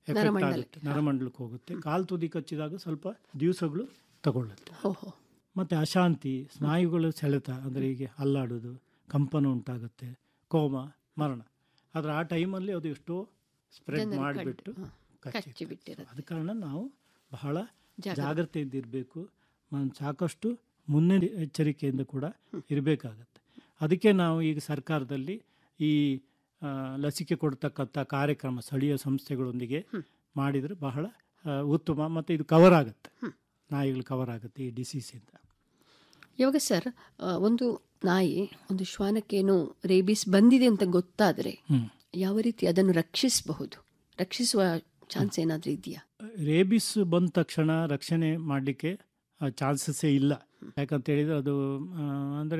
S3: ಎಫೆಕ್ಟ್
S2: ನರಮಂಡಲಕ್ಕೆ,
S3: ಆಗುತ್ತೆ ನರಮಂಡಲಕ್ಕೆ ಹೋಗುತ್ತೆ ಕಾಲು ತುದಿ ಕಚ್ಚಿದಾಗ ಸ್ವಲ್ಪ ದಿವಸಗಳು ತಗೊಳ್ಳುತ್ತೆ
S2: ಓಹೋ
S3: ಮತ್ತು ಅಶಾಂತಿ ಸ್ನಾಯುಗಳು ಸೆಳೆತ ಅಂದರೆ ಹೀಗೆ ಅಲ್ಲಾಡೋದು ಕಂಪನ ಉಂಟಾಗುತ್ತೆ ಕೋಮ ಮರಣ ಆದರೆ ಆ ಟೈಮಲ್ಲಿ ಅದು ಎಷ್ಟೋ ಸ್ಪ್ರೆಡ್
S2: ಜನರು
S3: ಮಾಡಿಬಿಟ್ಟು
S2: ಕಂಡು, ಹ,
S3: ಕಚ್ಚಿ
S2: ಕಚ್ಚಿ ಬಿಟ್ಟಿರುತ್ತೆ
S3: ಆದ ಕಾರಣ ನಾವು ಬಹಳ
S2: ಜಾಗ್ರತೆ.
S3: ಜಾಗ್ರತೆಯಿಂದ ಇರಬೇಕು ಸಾಕಷ್ಟು ಮುನ್ನೆ ಎಚ್ಚರಿಕೆಯಿಂದ ಕೂಡ ಇರಬೇಕಾಗತ್ತೆ ಅದಕ್ಕೆ ನಾವು ಈಗ ಸರ್ಕಾರದಲ್ಲಿ ಈ ಆ, ಲಸಿಕೆ ಕೊಡ್ತಕ್ಕಂಥ ಕಾರ್ಯಕ್ರಮ ಸ್ಥಳೀಯ ಸಂಸ್ಥೆಗಳೊಂದಿಗೆ ಮಾಡಿದರೆ ಬಹಳ ಆ, ಉತ್ತಮ ಮತ್ತು ಇದು ಕವರ್ ಆಗುತ್ತೆ ನಾಯಿಗಳು ಕವರ್ ಆಗುತ್ತೆ ಈ ಡಿಸೀಸಿಂದ
S2: ಇವಾಗ ಸರ್ ಆ, ಒಂದು ನಾಯಿ ಒಂದು ಶ್ವಾನಕ್ಕೇನು ರೇಬಿಸ್ ಬಂದಿದೆ ಅಂತ ಗೊತ್ತಾದರೆ
S3: ಹ್ಮ್.
S2: ಯಾವ ರೀತಿ ಅದನ್ನು ರಕ್ಷಿಸಬಹುದು ರಕ್ಷಿಸುವ ಚಾನ್ಸ್ ಏನಾದರೂ ಇದೆಯಾ
S3: ರೇಬಿಸ್ ಬಂದ ತಕ್ಷಣ ರಕ್ಷಣೆ ಮಾಡಲಿಕ್ಕೆ ಚಾನ್ಸಸ್ಸೇ ಇಲ್ಲ ಯಾಕಂತ ಹೇಳಿದರೆ ಅದು ಅಂದರೆ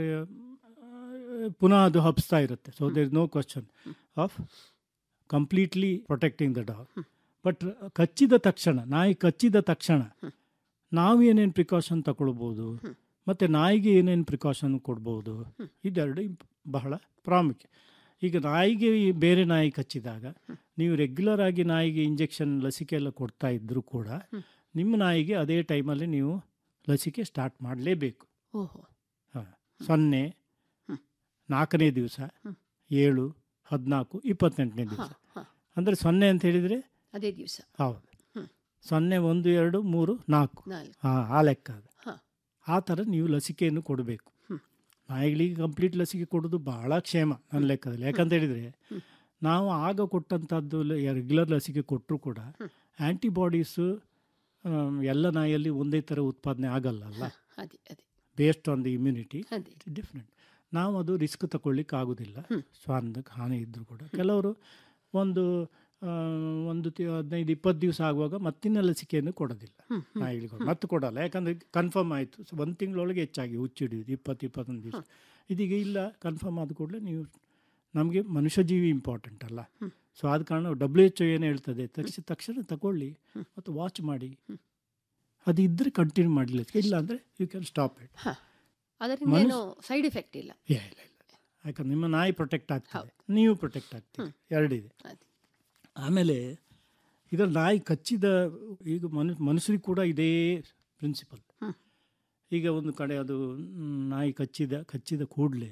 S3: ಪುನಃ ಅದು ಹಬ್ಸ್ತಾ ಇರುತ್ತೆ so there no question of completely protecting the dog but ಕಚ್ಚಿದ ತಕ್ಷಣ ನಾಯಿ ಕಚ್ಚಿದ ತಕ್ಷಣ ನಾವು ಏನೇನು ಪ್ರಿಕಾಷನ್ ತಗೊಳ್ಬೋದು ಮತ್ತು ನಾಯಿಗೆ ಏನೇನು ಪ್ರಿಕಾಷನ್ ಕೊಡ್ಬೋದು ಇದೆರಡು ಇಂಪ್- ಬಹಳ ಪ್ರಾಮುಖ್ಯ ಈಗ ನಾಯಿಗೆ ಈ ಬೇರೆ ನಾಯಿ ಕಚ್ಚಿದಾಗ ನೀವು ರೆಗ್ಯುಲರ್ ಆಗಿ ನಾಯಿಗೆ ಇಂಜೆಕ್ಷನ್ ಲಸಿಕೆ ಎಲ್ಲ ಕೊಡ್ತಾ ಇದ್ದರೂ ಕೂಡ ನಿಮ್ಮ ನಾಯಿಗೆ ಅದೇ ಟೈಮಲ್ಲಿ ನೀವು ಲಸಿಕೆ ಸ್ಟಾರ್ಟ್ ಮಾಡಲೇಬೇಕು
S2: ಓಹೋ
S3: ಹಾಂ ಸೊನ್ನೆ ನಾಲ್ಕನೇ ದಿವಸ ಏಳು ಹದಿನಾಲ್ಕು ಇಪ್ಪತ್ತೆಂಟನೇ ದಿವಸ
S2: ಹ.
S3: ಅಂದರೆ ಸೊನ್ನೆ ಅಂತ ಹೇಳಿದರೆ
S2: ಅದೇ ದಿವಸ
S3: ಹೌದು ಸೊನ್ನೆ ಒಂದು ಎರಡು ಮೂರು ನಾಲ್ಕು
S2: ನಾಲ್ಕು
S3: ಹಾಂ ಆ ಲೆಕ್ಕ ಅದು
S2: ಹ.
S3: ಆ ಥರ ನೀವು ಲಸಿಕೆಯನ್ನು ಕೊಡಬೇಕು ನಾಯಿಗಳಿಗೆ ಕಂಪ್ಲೀಟ್ ಲಸಿಕೆ ಕೊಡೋದು ಬಹಳ ಕ್ಷೇಮ ನನ್ನ ಲೆಕ್ಕದಲ್ಲಿ ಯಾಕಂತ ಹೇಳಿದರೆ ನಾವು ಆಗ ಕೊಟ್ಟಂಥದ್ದು ರೆಗ್ಯುಲರ್ ಲಸಿಕೆ ಕೊಟ್ಟರು ಕೂಡ ಆ್ಯಂಟಿಬಾಡೀಸು ಎಲ್ಲ ನಾಯಿಯಲ್ಲಿ ಒಂದೇ ಥರ ಉತ್ಪಾದನೆ ಆಗಲ್ಲಲ್ಲ
S2: ಅದೇ ಅದೇ
S3: ಬೇಸ್ಡ್ ಆನ್ ದಿ ಇಮ್ಯುನಿಟಿ
S2: ಅದೇ
S3: ಡಿಫ್ರೆಂಟ್ ನಾವು ಅದು ರಿಸ್ಕ್ ತಗೊಳ್ಳಿಕ್ಕೆ ಆಗೋದಿಲ್ಲ ಶ್ವಾನದ ಹಾನಿ ಇದ್ದರೂ ಕೂಡ ಕೆಲವರು ಒಂದು ಆ, ಒಂದು ತಿ- ಹದಿನೈದು ಇಪ್ಪತ್ತು ದಿವಸ ಆಗುವಾಗ ಮತ್ತಿನ್ನ ಲಸಿಕೆಯನ್ನು ಕೊಡೋದಿಲ್ಲ ನಾಯಿಗಳಿಗೆ ಮತ್ತೆ ಕೊಡಲ್ಲ ಯಾಕಂದರೆ ಕನ್ಫರ್ಮ್ ಆಯಿತು ಸೊ ಒಂದು ತಿಂಗಳೊಳಗೆ ಹೆಚ್ಚಾಗಿ ಹುಚ್ಚಿಡಿಯೋದು ಇಪ್ಪತ್ತು ಇಪ್ಪತ್ತೊಂದು ದಿವಸ ಇದೀಗ ಇಲ್ಲ ಕನ್ಫರ್ಮ್ ಆದ ಕೂಡಲೇ ನೀವು ನಮಗೆ ಮನುಷ್ಯ ಜೀವಿ ಇಂಪಾರ್ಟೆಂಟ್ ಅಲ್ಲ ಸೊ ಆದ ಕಾರಣ ಡಬ್ಲ್ಯೂ ಎಚ್ ಏನು ಹೇಳ್ತದೆ ತಕ್ಷಣ ತಕ್ಷಣ ತಗೊಳ್ಳಿ ಮತ್ತು ವಾಚ್ ಮಾಡಿ ಅದು ಇದ್ದರೆ ಕಂಟಿನ್ಯೂ ಮಾಡಲಿ ಇಲ್ಲ ಅಂದರೆ ಯು ಕ್ಯಾನ್ ಸ್ಟಾಪ್ ಇಟ್
S2: ಹ ಅದರಿಂದ ಏನು ಸೈಡ್ ಎಫೆಕ್ಟ್ ಇಲ್ಲ
S3: ಇಲ್ಲ ಇಲ್ಲ ಇಲ್ಲ ಯಾಕಂದ್ರೆ ನಿಮ್ಮ ನಾಯಿ ಪ್ರೊಟೆಕ್ಟ್ ಆಗ್ತದೆ ನೀವು ಪ್ರೊಟೆಕ್ಟ್ ಆಗ್ತೀರಿ ಎರಡಿದೆ
S2: ಅದೇ
S3: ಆಮೇಲೆ ಇದರ ನಾಯಿ ಕಚ್ಚಿದ ಈಗ ಮನು ಮನುಷ್ಯರಿಗೆ ಕೂಡ ಇದೇ ಪ್ರಿನ್ಸಿಪಲ್ ಈಗ ಒಂದು ಕಡೆ ಅದು ಮ್, ನಾಯಿ ಕಚ್ಚಿದ ಕಚ್ಚಿದ ಕೂಡಲೇ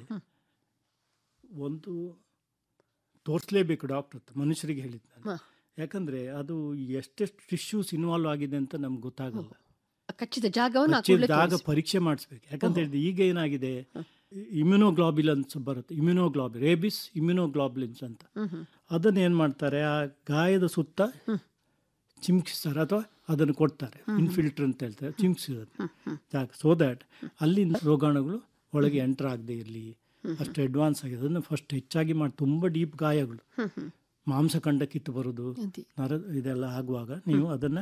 S3: ಒಂದು ತೋರಿಸ್ಲೇಬೇಕು ಡಾಕ್ಟರ್ ಹತ್ರ ಮನುಷ್ಯರಿಗೆ ಹೇಳಿದ್ದು ನಾನು
S2: ಹ.
S3: ಯಾಕಂದರೆ ಅದು ಎಷ್ಟೆಷ್ಟು ಟಿಶ್ಯೂಸ್ ಇನ್ವಾಲ್ವ್ ಆಗಿದೆ ಅಂತ ನಮ್ಗೆ ಗೊತ್ತಾಗಲ್ಲ
S2: ಆ ಕಚ್ಚಿದ ಜಾಗವನ್ನು ಆ
S3: ಕಚ್ಚಿದ
S2: ಕೂಡ್ಲೇ
S3: ಜಾಗ
S2: ತೋರಿಸಿ.
S3: ಪರೀಕ್ಷೆ ಮಾಡಿಸ್ಬೇಕು ಯಾಕಂತ ಹೇಳಿದ್ರೆ ಈಗ ಏನಾಗಿದೆ ಇಮ್ಯುನೋಗ್ಲಾಬಿಲನ್ಸ್ ಬರುತ್ತೆ ಇಮ್ಯುನೋಗ್ಲಾಬ್ ರೇಬಿಸ್ ಇಮ್ಯುನೋಗ್ಲಾಬ್ಲಿನ್ಸ್ ಅಂತ ಅದನ್ನ ಏನು ಮಾಡ್ತಾರೆ ಆ ಗಾಯದ ಸುತ್ತ ಚಿಮ್ಕಿಸ್ತಾರೆ ಅಥವಾ ಅದನ್ನು ಕೊಡ್ತಾರೆ ಇನ್ಫಿಲ್ಟರ್ ಅಂತ ಹೇಳ್ತಾರೆ ಚಿಮ್ಕಿಸೋದು ಜಾಗ ಸೊ ದ್ಯಾಟ್ ಅಲ್ಲಿಂದ ರೋಗಾಣುಗಳು ಒಳಗೆ ಎಂಟರ್ ಆಗದೆ ಇರಲಿ ಅಷ್ಟು ಅಡ್ವಾನ್ಸ್ ಆಗಿದೆ ಅದನ್ನು ಫಸ್ಟ್ ಹೆಚ್ಚಾಗಿ ಮಾಡಿ ತುಂಬ ಡೀಪ್ ಗಾಯಗಳು ಮಾಂಸಖಂಡ ಕಿತ್ತು ಬರೋದು
S2: ಅದೇ
S3: ನರ ಇದೆಲ್ಲ ಆಗುವಾಗ ನೀವು ಅದನ್ನು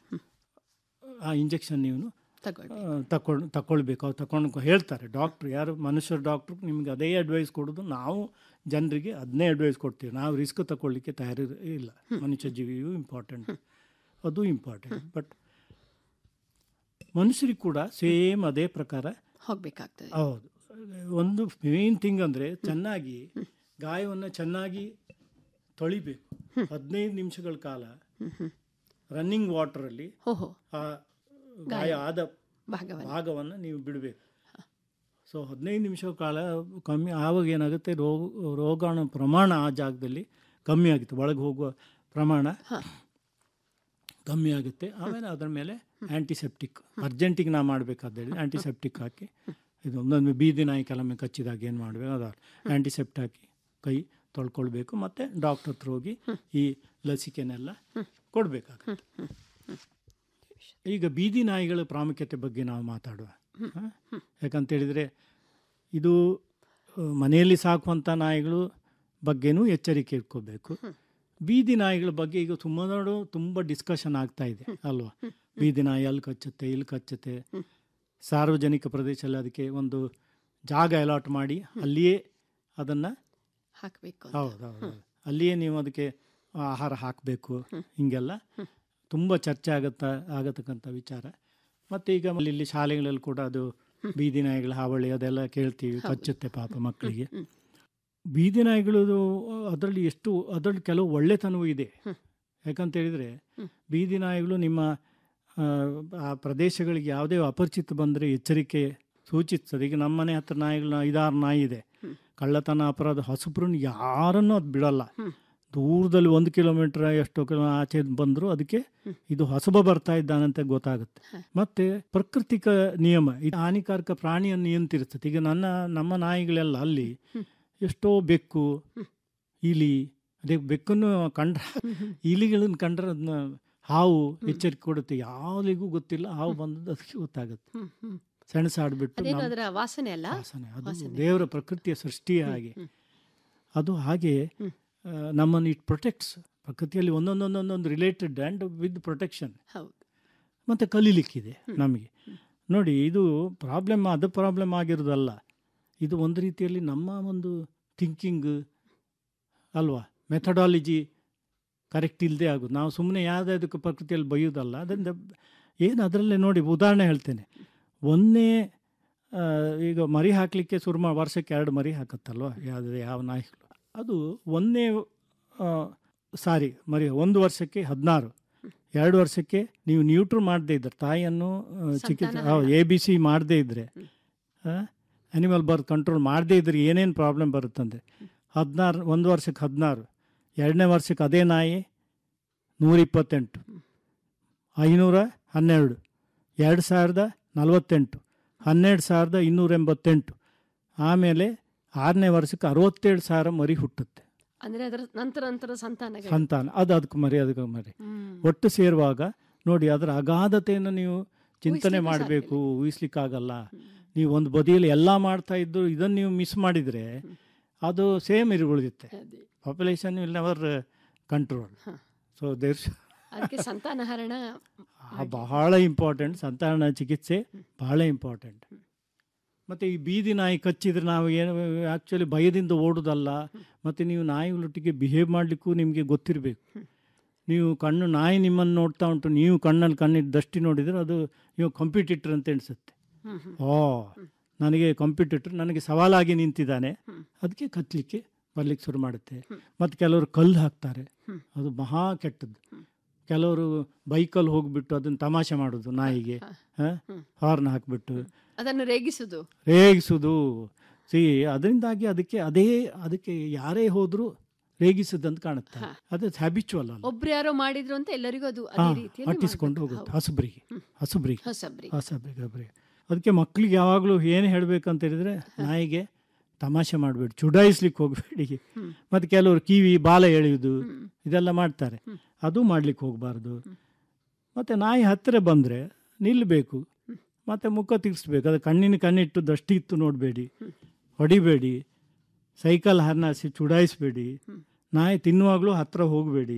S3: ಆ ಇಂಜೆಕ್ಷನ್ ನೀವು
S2: ತಗೊಳ್ಳಿ
S3: ತಕೊಂಡು ತಗೊಳ್ಬೇಕು ಅವ್ರು ತಕೊಂಡು ಹೇಳ್ತಾರೆ ಡಾಕ್ಟ್ರು ಯಾರು ಮನುಷ್ಯರ ಡಾಕ್ಟ್ರು ನಿಮ್ಗೆ ಅದೇ ಅಡ್ವೈಸ್ ಕೊಡೋದು ನಾವು ಜನರಿಗೆ ಅದನ್ನೇ ಅಡ್ವೈಸ್ ಕೊಡ್ತೀವಿ ನಾವು ರಿಸ್ಕ್ ತಗೊಳ್ಳಿಕ್ಕೆ ತಯಾರಿ ಇಲ್ಲ ಮನುಷ್ಯ ಜೀವಿಯು ಇಂಪಾರ್ಟೆಂಟ್ ಅದು ಇಂಪಾರ್ಟೆಂಟ್ ಬಟ್ ಮನುಷ್ಯರಿಗೆ ಕೂಡ ಸೇಮ್ ಅದೇ ಪ್ರಕಾರ
S2: ಹೋಗ್ಬೇಕಾಗ್ತದೆ
S3: ಹೌದು ಒಂದು ಮೇನ್ ಥಿಂಗ್ ಅಂದರೆ ಚೆನ್ನಾಗಿ ಗಾಯವನ್ನು ಚೆನ್ನಾಗಿ ತೊಳಿಬೇಕು ಹದಿನೈದು ನಿಮಿಷಗಳ ಕಾಲ ರನ್ನಿಂಗ್ ವಾಟರಲ್ಲಿ
S2: ಓಹೋ
S3: ಆ ಗಾಯ ಆದ
S2: ಭಾಗವನ್ನು
S3: ಭಾಗವನ್ನು ನೀವು ಬಿಡಬೇಕು ಸೊ ಹದಿನೈದು ನಿಮಿಷ ಕಾಲ ಕಮ್ಮಿ ಆವಾಗ ಏನಾಗುತ್ತೆ ರೋಗ ರೋಗಾಣು ಪ್ರಮಾಣ ಆ ಜಾಗದಲ್ಲಿ ಕಮ್ಮಿ ಆಗುತ್ತೆ ಒಳಗೆ ಹೋಗುವ ಪ್ರಮಾಣ ಕಮ್ಮಿ ಆಗುತ್ತೆ ಆಮೇಲೆ ಅದರ ಮೇಲೆ ಆ್ಯಂಟಿಸೆಪ್ಟಿಕ್ ಅರ್ಜೆಂಟಿಗೆ ನಾ ಮಾಡಬೇಕಾದ್ರೆ ಆ್ಯಂಟಿಸೆಪ್ಟಿಕ್ ಹಾಕಿ ಇದು ಒಂದೊಂದು ಬೀದಿ ನಾಯಿ ಕೆಲವೊಮ್ಮೆ ಕಚ್ಚಿದಾಗ ಏನು ಮಾಡಬೇಕು ಅದು ಆ್ಯಂಟಿಸೆಪ್ಟ್ ಹಾಕಿ ಕೈ ತೊಳ್ಕೊಳ್ಬೇಕು ಮತ್ತು ಡಾಕ್ಟರ್ ಹತ್ರ ಹೋಗಿ ಈ ಲಸಿಕೆನೆಲ್ಲ ಕೊಡಬೇಕಾಗುತ್ತೆ ಈಗ ಬೀದಿ ನಾಯಿಗಳ ಪ್ರಾಮುಖ್ಯತೆ ಬಗ್ಗೆ ನಾವು ಮಾತಾಡುವ ಹ? ಯಾಕಂತ ಹೇಳಿದರೆ ಇದು ಆ, ಮನೆಯಲ್ಲಿ ಸಾಕುವಂಥ ನಾಯಿಗಳು ಬಗ್ಗೆನೂ ಎಚ್ಚರಿಕೆ ಇಟ್ಕೋಬೇಕು ಬೀದಿ ನಾಯಿಗಳ ಬಗ್ಗೆ ಈಗ ತುಂಬ ನೋಡು ತುಂಬ ಡಿಸ್ಕಷನ್ ಆಗ್ತಾ ಇದೆ ಅಲ್ವಾ ಬೀದಿ ನಾಯಿ ಅಲ್ಲಿ ಕಚ್ಚುತ್ತೆ ಇಲ್ಲಿ ಕಚ್ಚುತ್ತೆ ಸಾರ್ವಜನಿಕ ಪ್ರದೇಶದಲ್ಲಿ ಅದಕ್ಕೆ ಒಂದು ಜಾಗ ಅಲಾಟ್ ಮಾಡಿ ಅಲ್ಲಿಯೇ ಅದನ್ನು
S2: ಹಾಕಬೇಕು
S3: ಹೌದು ಹೌದು ಹೌದು. ಅಲ್ಲಿಯೇ ನೀವು ಅದಕ್ಕೆ ಆಹಾರ ಹಾಕಬೇಕು ಹಿಂಗೆಲ್ಲ ತುಂಬ ಚರ್ಚೆ ಆಗತ್ತ ಆಗತಕ್ಕಂಥ ವಿಚಾರ ಮತ್ತು ಈಗ ಆಮೇಲೆ ಇಲ್ಲಿ ಶಾಲೆಗಳಲ್ಲಿ ಕೂಡ ಅದು ಬೀದಿ ನಾಯಿಗಳ ಹಾವಳಿ ಅದೆಲ್ಲ ಕೇಳ್ತೀವಿ ಕಚ್ಚುತ್ತೆ ಪಾಪ ಮಕ್ಕಳಿಗೆ ಬೀದಿ ನಾಯಿಗಳದು ಅದರಲ್ಲಿ ಎಷ್ಟು ಅದರಲ್ಲಿ ಕೆಲವು ಒಳ್ಳೆತನವೂ ಇದೆ ಯಾಕಂತ ಹೇಳಿದರೆ ಬೀದಿ ನಾಯಿಗಳು ನಿಮ್ಮ ಆ, ಆ ಪ್ರದೇಶಗಳಿಗೆ ಯಾವುದೇ ಅಪರಿಚಿತ ಬಂದರೆ ಎಚ್ಚರಿಕೆ ಸೂಚಿಸ್ತದೆ ಈಗ ನಮ್ಮ ಮನೆ ಹತ್ರ ನಾಯಿಗಳು ಐದಾರು ನಾಯಿ ಇದೆ ಕಳ್ಳತನ ಅಪರಾಧ ಹಸುಬ್ರನ್ನ ಯಾರನ್ನೂ ಅದು ಬಿಡಲ್ಲ ದೂರದಲ್ಲಿ ಒಂದು ಕಿಲೋಮೀಟರ್ ಎಷ್ಟು ಕಿಲೋ ಆಚೆ ಬಂದರೂ ಅದಕ್ಕೆ ಇದು ಹೊಸಬ ಬರ್ತಾ ಇದ್ದಾನಂತ ಗೊತ್ತಾಗುತ್ತೆ ಮತ್ತೆ ಪ್ರಾಕೃತಿಕ ನಿಯಮ ಇದು ಹಾನಿಕಾರಕ ಪ್ರಾಣಿಯನ್ನು ನಿಯಂತ್ರಿಸ್ತದೆ ಈಗ ನನ್ನ ನಮ್ಮ ನಾಯಿಗಳೆಲ್ಲ ಅಲ್ಲಿ ಎಷ್ಟೋ ಬೆಕ್ಕು ಇಲಿ ಅದೇ ಬೆಕ್ಕನ್ನು ಕಂಡ್ರೆ ಇಲಿಗಳನ್ನು ಕಂಡ್ರೆ ಅದನ್ನ ಹಾವು ಎಚ್ಚರಿಕೆ ಕೊಡುತ್ತೆ ಯಾವ್ದಿಗೂ ಗೊತ್ತಿಲ್ಲ ಹಾವು ಬಂದದ್ದು ಅದಕ್ಕೆ ಗೊತ್ತಾಗುತ್ತೆ
S2: ಹ್ಮ್, ಹ್ಮ್.
S3: ಸೆಣಸಾಡ್ಬಿಟ್ಟು
S2: ಅದೇನು
S3: ನಮ್ಮ
S2: ಅದರ ವಾಸನೆ ಅಲ್ಲ
S3: ವಾಸನೆ ಅದು
S2: ವಾಸನೆ.
S3: ದೇವರ ಪ್ರಕೃತಿಯ ಸೃಷ್ಟಿಯ ಹಾಗೆ ಅದು ಹಾಗೆ ಆ, ನಮ್ಮನ್ನು ಇಟ್ ಪ್ರೊಟೆಕ್ಟ್ಸ್ ಪ್ರಕೃತಿಯಲ್ಲಿ ಒಂದೊಂದೊಂದೊಂದೊಂದು ರಿಲೇಟೆಡ್ ಆ್ಯಂಡ್ ವಿತ್ ಪ್ರೊಟೆಕ್ಷನ್
S2: ಹೌದು
S3: ಮತ್ತು ಕಲೀಲಿಕ್ಕಿದೆ ನಮಗೆ ನೋಡಿ ಇದು ಪ್ರಾಬ್ಲಮ್ ಅದು ಪ್ರಾಬ್ಲಮ್ ಆಗಿರೋದಲ್ಲ ಇದು ಒಂದು ರೀತಿಯಲ್ಲಿ ನಮ್ಮ ಒಂದು ಥಿಂಕಿಂಗ್ ಅಲ್ವಾ ಮೆಥಡಾಲಜಿ ಕರೆಕ್ಟ್ ಇಲ್ಲದೆ ಆಗೋದು ನಾವು ಸುಮ್ಮನೆ ಯಾವುದಕ್ಕೆ ಪ್ರಕೃತಿಯಲ್ಲಿ ಬೈಯೋದಲ್ಲ ಅದರಿಂದ ಏನು ಅದರಲ್ಲೇ ನೋಡಿ ಉದಾಹರಣೆ ಹೇಳ್ತೇನೆ ಒಂದೇ ಆ, ಈಗ ಮರಿ ಹಾಕಲಿಕ್ಕೆ ಶುರು ಮಾಡಿ ವರ್ಷಕ್ಕೆ ಎರಡು ಮರಿ ಹಾಕತ್ತಲ್ವ ಯಾವುದೇ ಯಾವ ನಾಯಿಗಳು ಅದು ಒಂದೇ ಆ, ಸಾರಿ ಮರಿ ಒಂದು ವರ್ಷಕ್ಕೆ ಹದಿನಾರು ಎರಡು ವರ್ಷಕ್ಕೆ ನೀವು ನ್ಯೂಟ್ರ್ ಮಾಡದೇ ಇದ್ದರೆ ತಾಯಿಯನ್ನು ಆ, ಚಿಕಿತ್ಸೆ ಎ ಬಿ ಸಿ ಮಾಡದೇ ಇದ್ದರೆ ಅನಿಮಲ್ ಬರ್ತ್ ಕಂಟ್ರೋಲ್ ಮಾಡದೇ ಇದ್ರೆ ಏನೇನು ಪ್ರಾಬ್ಲಮ್ ಬರುತ್ತಂದರೆ ಹದಿನಾರು ಒಂದು ವರ್ಷಕ್ಕೆ ಹದಿನಾರು ಎರಡನೇ ವರ್ಷಕ್ಕೆ ಅದೇ ನಾಯಿ ನೂರ ಇಪ್ಪತ್ತೆಂಟು ಐನೂರ ಹನ್ನೆರಡು ಎರಡು ಸಾವಿರದ ನಲವತ್ತೆಂಟು ಹನ್ನೆರಡು ಸಾವಿರದ ಇನ್ನೂರ ಎಂಬತ್ತೆಂಟು ಆಮೇಲೆ ಆರನೇ ವರ್ಷಕ್ಕೆ ಅರವತ್ತೇಳು ಸಾವಿರ ಮರಿ ಹುಟ್ಟುತ್ತೆ
S2: ಅಂದ್ರೆ ಅದರ ನಂತರ ನಂತರ ಸಂತಾನಗಳು
S3: ಸಂತಾನ ಅದು ಅದಕ್ಕೆ ಮರಿ ಅದಕ್ಕೆ ಮರಿ
S2: ಹ್ಮ್.
S3: ಒಟ್ಟು ಸೇರುವಾಗ ನೋಡಿ ಅದರ ಅಗಾಧತೆಯನ್ನು ನೀವು ಚಿಂತನೆ
S2: ಊಹಿಸ್ಲಿಕ್ಕೂ
S3: ಮಾಡಬೇಕು ಊಹಿಸ್ಲಿಕ್ಕಾಗಲ್ಲ ನೀವು ಒಂದು ಬದಿಯಲ್ಲಿ ಎಲ್ಲ ಮಾಡ್ತಾ ಇದ್ದು ಇದನ್ನು ನೀವು ಮಿಸ್ ಮಾಡಿದರೆ ಅದು ಸೇಮ್ ಇರುಳಿರುತ್ತೆ
S2: ಅದೇ.
S3: Population will never control so there's
S2: ಅದಕ್ಕೆ ಸಂತಾನಹರಣ
S3: ಬಹಳ ಇಂಪಾರ್ಟೆಂಟ್ ಸಂತಾನ ಚಿಕಿತ್ಸೆ ಬಹಳ ಇಂಪಾರ್ಟೆಂಟ್ ಮತ್ತು ಈ ಬೀದಿ ನಾಯಿ ಕಚ್ಚಿದ್ರೆ ನಾವು ಏನು ಆ್ಯಕ್ಚುಲಿ ಭಯದಿಂದ ಓಡೋದಲ್ಲ ಮತ್ತು ನೀವು ನಾಯಿಗಳೊಟ್ಟಿಗೆ ಬಿಹೇವ್ ಮಾಡಲಿಕ್ಕೂ ನಿಮಗೆ ಗೊತ್ತಿರಬೇಕು ನೀವು ಕಣ್ಣು ನಾಯಿ ನಿಮ್ಮನ್ನು ನೋಡ್ತಾ ಉಂಟು ನೀವು ಕಣ್ಣಲ್ಲಿ ಕಣ್ಣಿಟ್ಟು ದೃಷ್ಟಿ ನೋಡಿದರೆ ಅದು ನೀವು ಕಂಪಿಟೇಟರ್ ಅಂತ ಎಣಿಸುತ್ತೆ
S2: ಹ್ಮ್, ಹ್ಮ್.
S3: ಓ ನನಗೆ ಕಂಪಿಟೇಟರ್ ನನಗೆ ಸವಾಲಾಗಿ ನಿಂತಿದ್ದಾನೆ ಅದಕ್ಕೆ ಕತ್ತಲಿಕ್ಕೆ ಬರ್ಲಿಕ್ಕೆ ಶುರು ಮಾಡುತ್ತೆ ಮತ್ತು ಕೆಲವರು ಕಲ್ಲು ಹಾಕ್ತಾರೆ ಅದು ಮಹಾ ಕೆಟ್ಟದ್ದು ಕೆಲವರು ಬೈಕಲ್ಲಿ ಹೋಗ್ಬಿಟ್ಟು ಅದನ್ನು ತಮಾಷೆ ಮಾಡೋದು ನಾಯಿಗೆ ಹಾರ್ನ್ ಹಾಕ್ಬಿಟ್ಟು
S2: ಅದನ್ನು ರೇಗಿಸುದು
S3: ರೇಗಿಸೋದು ಸಿ ಅದರಿಂದಾಗಿ ಅದಕ್ಕೆ ಅದೇ ಅದಕ್ಕೆ ಯಾರೇ ಹೋದರೂ ರೇಗಿಸದಂತ ಕಾಣುತ್ತೆ ಅದು ಹ್ಯಾಬಿಚುವಲ್ ಅಲ್ಲ
S2: ಒಬ್ರು ಯಾರೋ ಮಾಡಿದ್ರು ಅಂತ ಎಲ್ಲರಿಗೂ ಅದು
S3: ಹಾ
S2: ಅದೇ ರೀತಿಯಲ್ಲಿ
S3: ಅಟ್ಟಿಸ್ಕೊಂಡು
S2: ಮಾಡ್ಬೇಕು.
S3: ಹೋಗುತ್ತೆ ಹಸುಬ್ರಿಗೆ ಹಸುಬ್ರಿಗೆ
S2: ಹೌದು. ಹೊಸಬ್ರಿ
S3: ಹಸಬ್ರಿಗೆ ಹಬ್ರಿಗೆ ಅದಕ್ಕೆ ಮಕ್ಕಳಿಗೆ ಯಾವಾಗಲೂ ಏನು ಹೇಳಬೇಕಂತ ಹೇಳಿದ್ರೆ ನಾಯಿಗೆ ತಮಾಷೆ ಮಾಡಬೇಡಿ ಚುಡಾಯಿಸ್ಲಿಕ್ಕೆ ಹೋಗಬೇಡಿ ಮತ್ತು ಕೆಲವರು ಕಿವಿ ಬಾಲ ಎಳೆಯೋದು ಇದೆಲ್ಲ ಮಾಡ್ತಾರೆ ಅದು ಮಾಡ್ಲಿಕ್ಕೆ ಹೋಗಬಾರ್ದು ಮತ್ತು ನಾಯಿ ಹತ್ತಿರ ಬಂದರೆ ನಿಲ್ಲಬೇಕು ಮತ್ತು ಮುಖ ತಿರ್ಸ್ಬೇಕು ಅದು ಕಣ್ಣಿನ ಕಣ್ಣಿಟ್ಟು ದೃಷ್ಟಿ ಇತ್ತು ನೋಡಬೇಡಿ ಹೊಡಿಬೇಡಿ ಸೈಕಲ್ ಹರ್ನಾಸಿ ಚುಡಾಯಿಸಬೇಡಿ ನಾಯಿ ತಿನ್ನುವಾಗಲೂ ಹತ್ತಿರ ಹೋಗಬೇಡಿ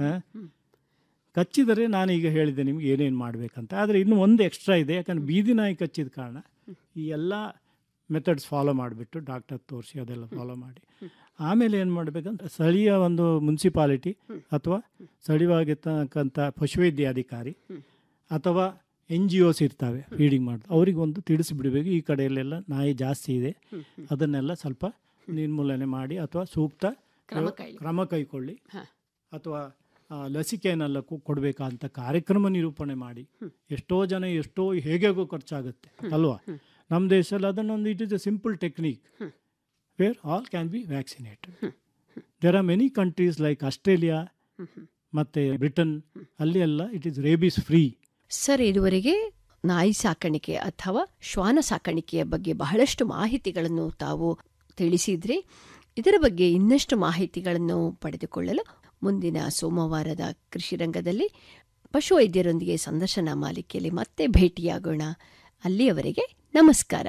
S3: ಕಚ್ಚಿದರೆ ನಾನು ಈಗ ಹೇಳಿದೆ ನಿಮ್ಗೆ ಏನೇನು ಮಾಡಬೇಕಂತ ಆದರೆ ಇನ್ನೂ ಒಂದು ಎಕ್ಸ್ಟ್ರಾ ಇದೆ ಯಾಕಂದ್ರೆ ಬೀದಿ ನಾಯಿ ಕಚ್ಚಿದ ಕಾರಣ ಈ ಎಲ್ಲ ಮೆಥಡ್ಸ್ ಫಾಲೋ ಮಾಡಿಬಿಟ್ಟು ಡಾಕ್ಟರ್ ತೋರಿಸಿ ಅದೆಲ್ಲ ಫಾಲೋ ಮಾಡಿ ಆಮೇಲೆ ಏನು ಮಾಡಬೇಕಂದ್ರೆ ಸ್ಥಳೀಯ ಒಂದು ಮುನ್ಸಿಪಾಲಿಟಿ ಅಥವಾ ಸ್ಥಳೀಯವಾಗಿರ್ತಕ್ಕಂಥ ಪಶುವೈದ್ಯಾಧಿಕಾರಿ ಅಥವಾ ಎನ್ ಜಿ ಒಸ್ ಇರ್ತವೆ ಫೀಡಿಂಗ್ ಮಾಡೋದು ಅವರಿಗೊಂದು ತಿಳಿಸಿಬಿಡಬೇಕು ಈ ಕಡೆಯಲ್ಲೆಲ್ಲ ನಾಯಿ ಜಾಸ್ತಿ ಇದೆ ಅದನ್ನೆಲ್ಲ ಸ್ವಲ್ಪ ನಿರ್ಮೂಲನೆ ಮಾಡಿ ಅಥವಾ ಸೂಕ್ತ
S2: ಕ್ರಮ ಕೈಗೊಳ್ಳಿ.
S3: ಕ್ರಮ ಕೈಗೊಳ್ಳಿ
S2: ಹಾ.
S3: ಅಥವಾ ಆ, ಲಸಿಕೆಯನ್ನೆಲ್ಲ ಕೊ- ಕೊಡ್ಬೇಕಂತ ಕಾರ್ಯಕ್ರಮ ನಿರೂಪಣೆ ಮಾಡಿ ಎಷ್ಟೋ ಜನ ಎಷ್ಟೋ ಹೇಗೆಗೋ ಖರ್ಚಾಗುತ್ತೆ ಅಲ್ವಾ ನಮ್ಮ ದೇಶದಲ್ಲಿ ಅದನ್ನೊಂದು it is a simple technique where all can be vaccinated there are many countries like Australia ಮತ್ತು ಬ್ರಿಟನ್ ಅಲ್ಲಿ ಎಲ್ಲ it is rabies free
S2: sir ಇದುವರೆಗೆ ನಾಯಿ ಸಾಕಾಣಿಕೆ ಅಥವಾ ಶ್ವಾನ ಸಾಕಾಣಿಕೆಯ ಬಗ್ಗೆ ಬಹಳಷ್ಟು ಮಾಹಿತಿಗಳನ್ನು ತಾವು ತಿಳಿಸಿದ್ರಿ ಇದರ ಬಗ್ಗೆ ಇನ್ನಷ್ಟು ಮಾಹಿತಿಗಳನ್ನು ಪಡೆದುಕೊಳ್ಳಲು ಮುಂದಿನ ಸೋಮವಾರದ ಕೃಷಿ ರಂಗದಲ್ಲಿ ಪಶುವೈದ್ಯರೊಂದಿಗೆ ಸಂದರ್ಶನ ಮಾಲಿಕೆಯಲ್ಲಿ ಮತ್ತೆ ಭೇಟಿಯಾಗೋಣ ಅಲ್ಲಿಯವರೆಗೆ ನಮಸ್ಕಾರ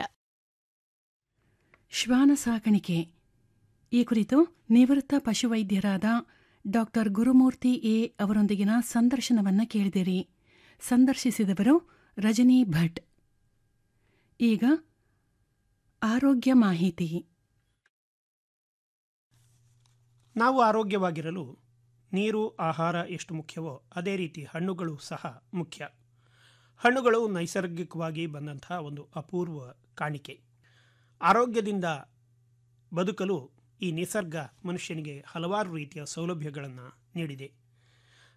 S1: ಶ್ವಾನ ಸಾಕಾಣಿಕೆ ಈ ಕುರಿತು ನಿವೃತ್ತ ಪಶುವೈದ್ಯರಾದ ಡಾಕ್ಟರ್ ಗುರುಮೂರ್ತಿ ಎ ಅವರೊಂದಿಗಿನ ಸಂದರ್ಶನವನ್ನ ಕೇಳಿದಿರಿ ಸಂದರ್ಶಿಸಿದವರು ರಜನಿ ಭಟ್ ಈಗ ಆರೋಗ್ಯ ಮಾಹಿತಿ
S4: ನಾವು ಆರೋಗ್ಯವಾಗಿರಲು ನೀರು ಆಹಾರ ಎಷ್ಟು ಮುಖ್ಯವೋ ಅದೇ ರೀತಿ ಹಣ್ಣುಗಳು ಸಹ ಮುಖ್ಯ ಹಣ್ಣುಗಳು ನೈಸರ್ಗಿಕವಾಗಿ ಬಂದಂತಹ ಒಂದು ಅಪೂರ್ವ ಕಾಣಿಕೆ ಆರೋಗ್ಯದಿಂದ ಬದುಕಲು ಈ ನಿಸರ್ಗ ಮನುಷ್ಯನಿಗೆ ಹಲವಾರು ರೀತಿಯ ಸೌಲಭ್ಯಗಳನ್ನು ನೀಡಿದೆ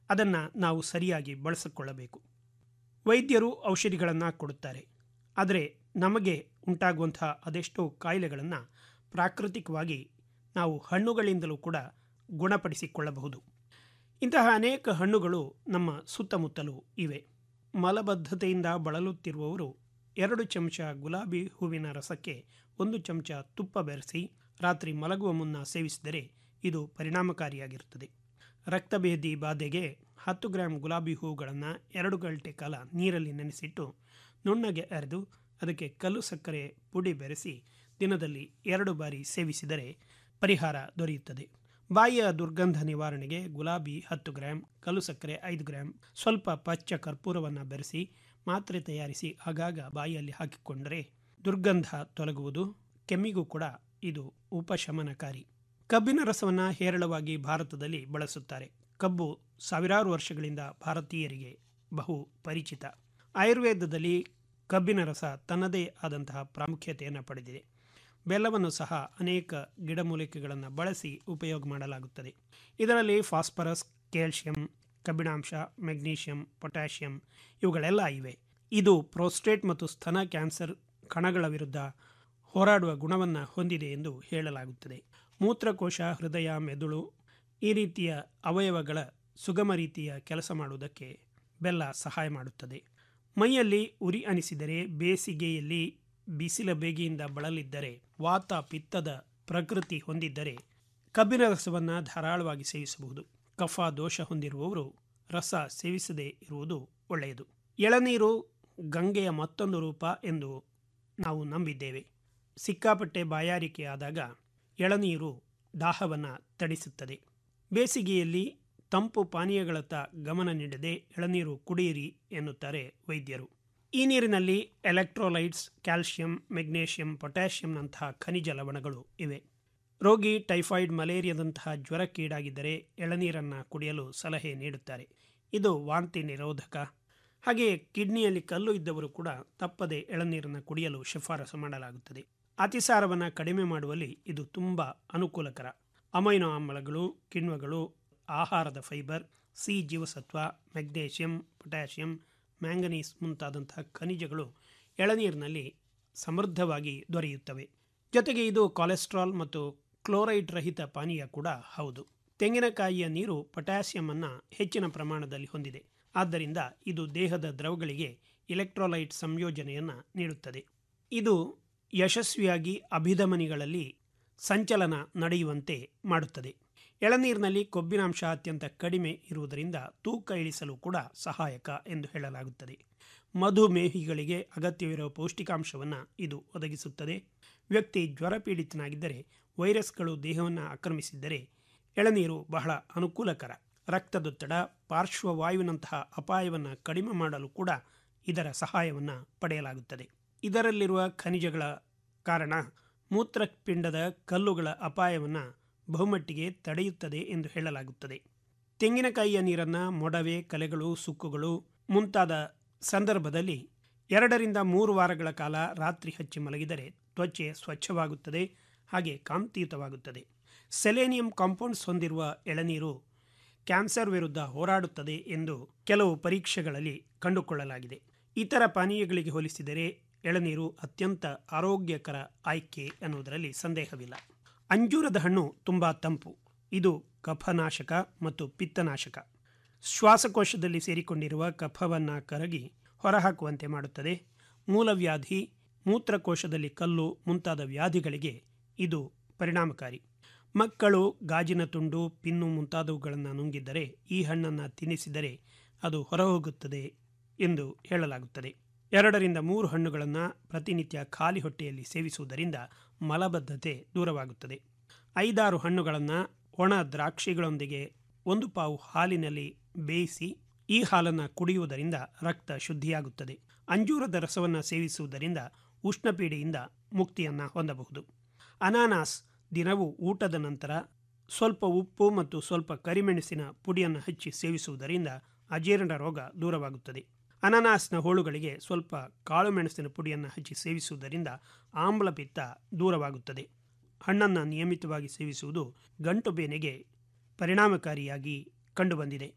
S4: ಅದನ್ನು ನಾವು ಸರಿಯಾಗಿ ಬಳಸಿಕೊಳ್ಳಬೇಕು ವೈದ್ಯರು ಔಷಧಿಗಳನ್ನು ಕೊಡುತ್ತಾರೆ ಆದರೆ ನಮಗೆ ಉಂಟಾಗುವಂತಹ ಅದೆಷ್ಟೋ ಕಾಯಿಲೆಗಳನ್ನು ಪ್ರಾಕೃತಿಕವಾಗಿ ನಾವು ಹಣ್ಣುಗಳಿಂದಲೂ ಕೂಡ ಗುಣಪಡಿಸಿಕೊಳ್ಳಬಹುದು ಇಂತಹ ಅನೇಕ ಹಣ್ಣುಗಳು ನಮ್ಮ ಸುತ್ತಮುತ್ತಲೂ ಇವೆ ಮಲಬದ್ಧತೆಯಿಂದ ಬಳಲುತ್ತಿರುವವರು ಎರಡು ಚಮಚ ಗುಲಾಬಿ ಹೂವಿನ ರಸಕ್ಕೆ ಒಂದು ಚಮಚ ತುಪ್ಪ ಬೆರೆಸಿ ರಾತ್ರಿ ಮಲಗುವ ಮುನ್ನ ಸೇವಿಸಿದರೆ ಇದು ಪರಿಣಾಮಕಾರಿಯಾಗಿರುತ್ತದೆ ರಕ್ತಭೇದಿ ಬಾಧೆಗೆ ಹತ್ತು ಗ್ರಾಂ ಗುಲಾಬಿ ಹೂಗಳನ್ನು ಎರಡು ಗಂಟೆ ಕಾಲ ನೀರಲ್ಲಿ ನೆನೆಸಿಟ್ಟು ನುಣ್ಣಗೆ ಅರೆದು ಅದಕ್ಕೆ ಕಲ್ಲು ಸಕ್ಕರೆ ಪುಡಿ ಬೆರೆಸಿ ದಿನದಲ್ಲಿ ಎರಡು ಬಾರಿ ಸೇವಿಸಿದರೆ ಪರಿಹಾರ ದೊರೆಯುತ್ತದೆ ಬಾಯಿಯ ದುರ್ಗಂಧ ನಿವಾರಣೆಗೆ ಗುಲಾಬಿ ಹತ್ತು ಗ್ರಾಂ ಕಲ್ಲು ಸಕ್ಕರೆ ಐದು ಗ್ರಾಂ ಸ್ವಲ್ಪ ಪಚ್ಚ ಕರ್ಪೂರವನ್ನು ಬೆರೆಸಿ ಮಾತ್ರೆ ತಯಾರಿಸಿ ಆಗಾಗ ಬಾಯಿಯಲ್ಲಿ ಹಾಕಿಕೊಂಡರೆ ದುರ್ಗಂಧ ತೊಲಗುವುದು ಕೆಮ್ಮಿಗೂ ಕೂಡ ಇದು ಉಪಶಮನಕಾರಿ ಕಬ್ಬಿನ ರಸವನ್ನು ಹೇರಳವಾಗಿ ಭಾರತದಲ್ಲಿ ಬಳಸುತ್ತಾರೆ ಕಬ್ಬು ಸಾವಿರಾರು ವರ್ಷಗಳಿಂದ ಭಾರತೀಯರಿಗೆ ಬಹು ಪರಿಚಿತ ಆಯುರ್ವೇದದಲ್ಲಿ ಕಬ್ಬಿನ ರಸ ತನ್ನದೇ ಆದಂತಹ ಪ್ರಾಮುಖ್ಯತೆಯನ್ನು ಪಡೆದಿದೆ ಬೆಲ್ಲವನ್ನು ಸಹ ಅನೇಕ ಗಿಡಮೂಲಿಕೆಗಳನ್ನು ಬಳಸಿ ಉಪಯೋಗ ಮಾಡಲಾಗುತ್ತದೆ ಇದರಲ್ಲಿ ಫಾಸ್ಫರಸ್ ಕ್ಯಾಲ್ಶಿಯಂ ಕಬ್ಬಿಣಾಂಶ ಮೆಗ್ನೀಷಿಯಂ ಪೊಟ್ಯಾಷಿಯಂ ಇವುಗಳೆಲ್ಲ ಇವೆ ಇದು ಪ್ರೋಸ್ಟೇಟ್ ಮತ್ತು ಸ್ತನ ಕ್ಯಾನ್ಸರ್ ಕಣಗಳ ವಿರುದ್ಧ ಹೋರಾಡುವ ಗುಣವನ್ನು ಹೊಂದಿದೆ ಎಂದು ಹೇಳಲಾಗುತ್ತದೆ ಮೂತ್ರಕೋಶ ಹೃದಯ ಮೆದುಳು ಈ ರೀತಿಯ ಅವಯವಗಳ ಸುಗಮ ರೀತಿಯ ಕೆಲಸ ಮಾಡುವುದಕ್ಕೆ ಬೆಲ್ಲ ಸಹಾಯ ಮಾಡುತ್ತದೆ ಮೈಯಲ್ಲಿ ಉರಿ ಅನಿಸಿದರೆ ಬೇಸಿಗೆಯಲ್ಲಿ ಬಿಸಿಲ ಬೇಗೆಯಿಂದ ಬಳಲಿದ್ದರೆ ವಾತ ಪಿತ್ತದ ಪ್ರಕೃತಿ ಹೊಂದಿದ್ದರೆ ಕಬ್ಬಿನ ರಸವನ್ನು ಧಾರಾಳವಾಗಿ ಸೇವಿಸಬಹುದು ಕಫ ದೋಷ ಹೊಂದಿರುವವರು ರಸ ಸೇವಿಸದೇ ಇರುವುದು ಒಳ್ಳೆಯದು ಎಳನೀರು ಗಂಗೆಯ ಮತ್ತೊಂದು ರೂಪ ಎಂದು ನಾವು ನಂಬಿದ್ದೇವೆ ಸಿಕ್ಕಾಪಟ್ಟೆ ಬಾಯಾರಿಕೆ ಆದಾಗ ಎಳನೀರು ದಾಹವನ್ನು ತಡಿಸುತ್ತದೆ ಬೇಸಿಗೆಯಲ್ಲಿ ತಂಪು ಪಾನೀಯಗಳತ್ತ ಗಮನ ನೀಡದೆ ಎಳನೀರು ಕುಡಿಯಿರಿ ಎನ್ನುತ್ತಾರೆ ವೈದ್ಯರು ಈ ನೀರಿನಲ್ಲಿ ಎಲೆಕ್ಟ್ರೋಲೈಟ್ಸ್ ಕ್ಯಾಲ್ಶಿಯಂ ಮೆಗ್ನೇಷಿಯಂ ಪೊಟ್ಯಾಷಿಯಂನಂತಹ ಖನಿಜ ಲವಣಗಳು ಇವೆ ರೋಗಿ ಟೈಫಾಯ್ಡ್ ಮಲೇರಿಯಾದಂತಹ ಜ್ವರಕ್ಕೀಡಾಗಿದ್ದರೆ ಎಳನೀರನ್ನು ಕುಡಿಯಲು ಸಲಹೆ ನೀಡುತ್ತಾರೆ ಇದು ವಾಂತಿ ನಿರೋಧಕ ಹಾಗೆಯೇ ಕಿಡ್ನಿಯಲ್ಲಿ ಕಲ್ಲು ಇದ್ದವರು ಕೂಡ ತಪ್ಪದೆ ಎಳನೀರನ್ನು ಕುಡಿಯಲು ಶಿಫಾರಸು ಮಾಡಲಾಗುತ್ತದೆ ಅತಿಸಾರವನ್ನು ಕಡಿಮೆ ಮಾಡುವಲ್ಲಿ ಇದು ತುಂಬ ಅನುಕೂಲಕರ ಅಮೈನೋ ಆಮ್ಲಗಳು ಕಿಣ್ವಗಳು ಆಹಾರದ ಫೈಬರ್ ಸಿ ಜೀವಸತ್ವ ಮೆಗ್ನೇಷಿಯಂ ಪೊಟ್ಯಾಷಿಯಂ ಮ್ಯಾಂಗನೀಸ್ ಮುಂತಾದಂತಹ ಖನಿಜಗಳು ಎಳನೀರಿನಲ್ಲಿ ಸಮೃದ್ಧವಾಗಿ ದೊರೆಯುತ್ತವೆ ಜೊತೆಗೆ ಇದು ಕೊಲೆಸ್ಟ್ರಾಲ್ ಮತ್ತು ಕ್ಲೋರೈಡ್ ರಹಿತ ಪಾನೀಯ ಕೂಡ ಹೌದು ತೆಂಗಿನಕಾಯಿಯ ನೀರು ಪೊಟ್ಯಾಸಿಯಮನ್ನು ಹೆಚ್ಚಿನ ಪ್ರಮಾಣದಲ್ಲಿ ಹೊಂದಿದೆ ಆದ್ದರಿಂದ ಇದು ದೇಹದ ದ್ರವಗಳಿಗೆ ಇಲೆಕ್ಟ್ರೋಲೈಟ್ ಸಂಯೋಜನೆಯನ್ನು ನೀಡುತ್ತದೆ ಇದು ಯಶಸ್ವಿಯಾಗಿ ಅಭಿಧಮನಿಗಳಲ್ಲಿ ಸಂಚಲನ ನಡೆಯುವಂತೆ ಮಾಡುತ್ತದೆ ಎಳನೀರಿನಲ್ಲಿ ಕೊಬ್ಬಿನಾಂಶ ಅತ್ಯಂತ ಕಡಿಮೆ ಇರುವುದರಿಂದ ತೂಕ ಇಳಿಸಲು ಕೂಡ ಸಹಾಯಕ ಎಂದು ಹೇಳಲಾಗುತ್ತದೆ ಮಧುಮೇಹಿಗಳಿಗೆ ಅಗತ್ಯವಿರುವ ಪೌಷ್ಟಿಕಾಂಶವನ್ನು ಇದು ಒದಗಿಸುತ್ತದೆ ವ್ಯಕ್ತಿ ಜ್ವರ ಪೀಡಿತನಾಗಿದ್ದರೆ ವೈರಸ್ಗಳು ದೇಹವನ್ನು ಆಕ್ರಮಿಸಿದ್ದರೆ ಎಳನೀರು ಬಹಳ ಅನುಕೂಲಕರ ರಕ್ತದೊತ್ತಡ ಪಾರ್ಶ್ವವಾಯುವಿನಂತಹ ಅಪಾಯವನ್ನು ಕಡಿಮೆ ಮಾಡಲು ಕೂಡ ಇದರ ಸಹಾಯವನ್ನು ಪಡೆಯಲಾಗುತ್ತದೆ ಇದರಲ್ಲಿರುವ ಖನಿಜಗಳ ಕಾರಣ ಮೂತ್ರಪಿಂಡದ ಕಲ್ಲುಗಳ ಅಪಾಯವನ್ನು ಬಹುಮಟ್ಟಿಗೆ ತಡೆಯುತ್ತದೆ ಎಂದು ಹೇಳಲಾಗುತ್ತದೆ ತೆಂಗಿನಕಾಯಿಯ ನೀರನ್ನು ಮೊಡವೆ ಕಲೆಗಳು ಸುಕ್ಕುಗಳು ಮುಂತಾದ ಸಂದರ್ಭದಲ್ಲಿ ಎರಡರಿಂದ ಮೂರು ವಾರಗಳ ಕಾಲ ರಾತ್ರಿ ಹಚ್ಚಿ ಮಲಗಿದರೆ ತ್ವಚೆ ಸ್ವಚ್ಛವಾಗುತ್ತದೆ ಹಾಗೆ ಕಾಂತಿಯುತವಾಗುತ್ತದೆ ಸೆಲೇನಿಯಂ ಕಾಂಪೌಂಡ್ಸ್ ಹೊಂದಿರುವ ಎಳನೀರು ಕ್ಯಾನ್ಸರ್ ವಿರುದ್ಧ ಹೋರಾಡುತ್ತದೆ ಎಂದು ಕೆಲವು ಪರೀಕ್ಷೆಗಳಲ್ಲಿ ಕಂಡುಕೊಳ್ಳಲಾಗಿದೆ ಇತರ ಪಾನೀಯಗಳಿಗೆ ಹೋಲಿಸಿದರೆ ಎಳನೀರು ಅತ್ಯಂತ ಆರೋಗ್ಯಕರ ಆಯ್ಕೆ ಅನ್ನುವುದರಲ್ಲಿ ಸಂದೇಹವಿಲ್ಲ ಅಂಜೂರದ ಹಣ್ಣು ತುಂಬ ತಂಪು ಇದು ಕಫನಾಶಕ ಮತ್ತು ಪಿತ್ತನಾಶಕ ಶ್ವಾಸಕೋಶದಲ್ಲಿ ಸೇರಿಕೊಂಡಿರುವ ಕಫವನ್ನು ಕರಗಿ ಹೊರಹಾಕುವಂತೆ ಮಾಡುತ್ತದೆ ಮೂಲವ್ಯಾಧಿ ಮೂತ್ರಕೋಶದಲ್ಲಿ ಕಲ್ಲು ಮುಂತಾದ ವ್ಯಾಧಿಗಳಿಗೆ ಇದು ಪರಿಣಾಮಕಾರಿ ಮಕ್ಕಳು ಗಾಜಿನ ತುಂಡು ಪಿನ್ನು ಮುಂತಾದವುಗಳನ್ನು ನುಂಗಿದ್ದರೆ ಈ ಹಣ್ಣನ್ನು ತಿನ್ನಿಸಿದರೆ ಅದು ಹೊರಹೋಗುತ್ತದೆ ಎಂದು ಹೇಳಲಾಗುತ್ತದೆ ಎರಡರಿಂದ ಮೂರು ಹಣ್ಣುಗಳನ್ನು ಪ್ರತಿನಿತ್ಯ ಖಾಲಿ ಹೊಟ್ಟೆಯಲ್ಲಿ ಸೇವಿಸುವುದರಿಂದ ಮಲಬದ್ಧತೆ ದೂರವಾಗುತ್ತದೆ ಐದಾರು ಹಣ್ಣುಗಳನ್ನು ಒಣ ದ್ರಾಕ್ಷಿಗಳೊಂದಿಗೆ ಒಂದು ಪಾವು ಹಾಲಿನಲ್ಲಿ ಬೇಯಿಸಿ ಈ ಹಾಲನ್ನು ಕುಡಿಯುವುದರಿಂದ ರಕ್ತ ಶುದ್ಧಿಯಾಗುತ್ತದೆ ಅಂಜೂರದ ರಸವನ್ನು ಸೇವಿಸುವುದರಿಂದ ಉಷ್ಣಪೀಡೆಯಿಂದ ಮುಕ್ತಿಯನ್ನು ಹೊಂದಬಹುದು ಅನಾನಾಸ್ ದಿನವೂ ಊಟದ ನಂತರ ಸ್ವಲ್ಪ ಉಪ್ಪು ಮತ್ತು ಸ್ವಲ್ಪ ಕರಿಮೆಣಸಿನ ಪುಡಿಯನ್ನು ಹಚ್ಚಿ ಸೇವಿಸುವುದರಿಂದ ಅಜೀರ್ಣ ರೋಗ ದೂರವಾಗುತ್ತದೆ ಅನಾನಾಸ್ನ ಹೋಳುಗಳಿಗೆ ಸ್ವಲ್ಪ ಕಾಳು ಮೆಣಸಿನ ಪುಡಿಯನ್ನು ಹಚ್ಚಿ ಸೇವಿಸುವುದರಿಂದ ಆಮ್ಲಪಿತ್ತ ದೂರವಾಗುತ್ತದೆ ಹಣ್ಣನ್ನು ನಿಯಮಿತವಾಗಿ ಸೇವಿಸುವುದು ಗಂಟು ಬೇನೆಗೆ ಪರಿಣಾಮಕಾರಿಯಾಗಿ ಕಂಡುಬಂದಿದೆ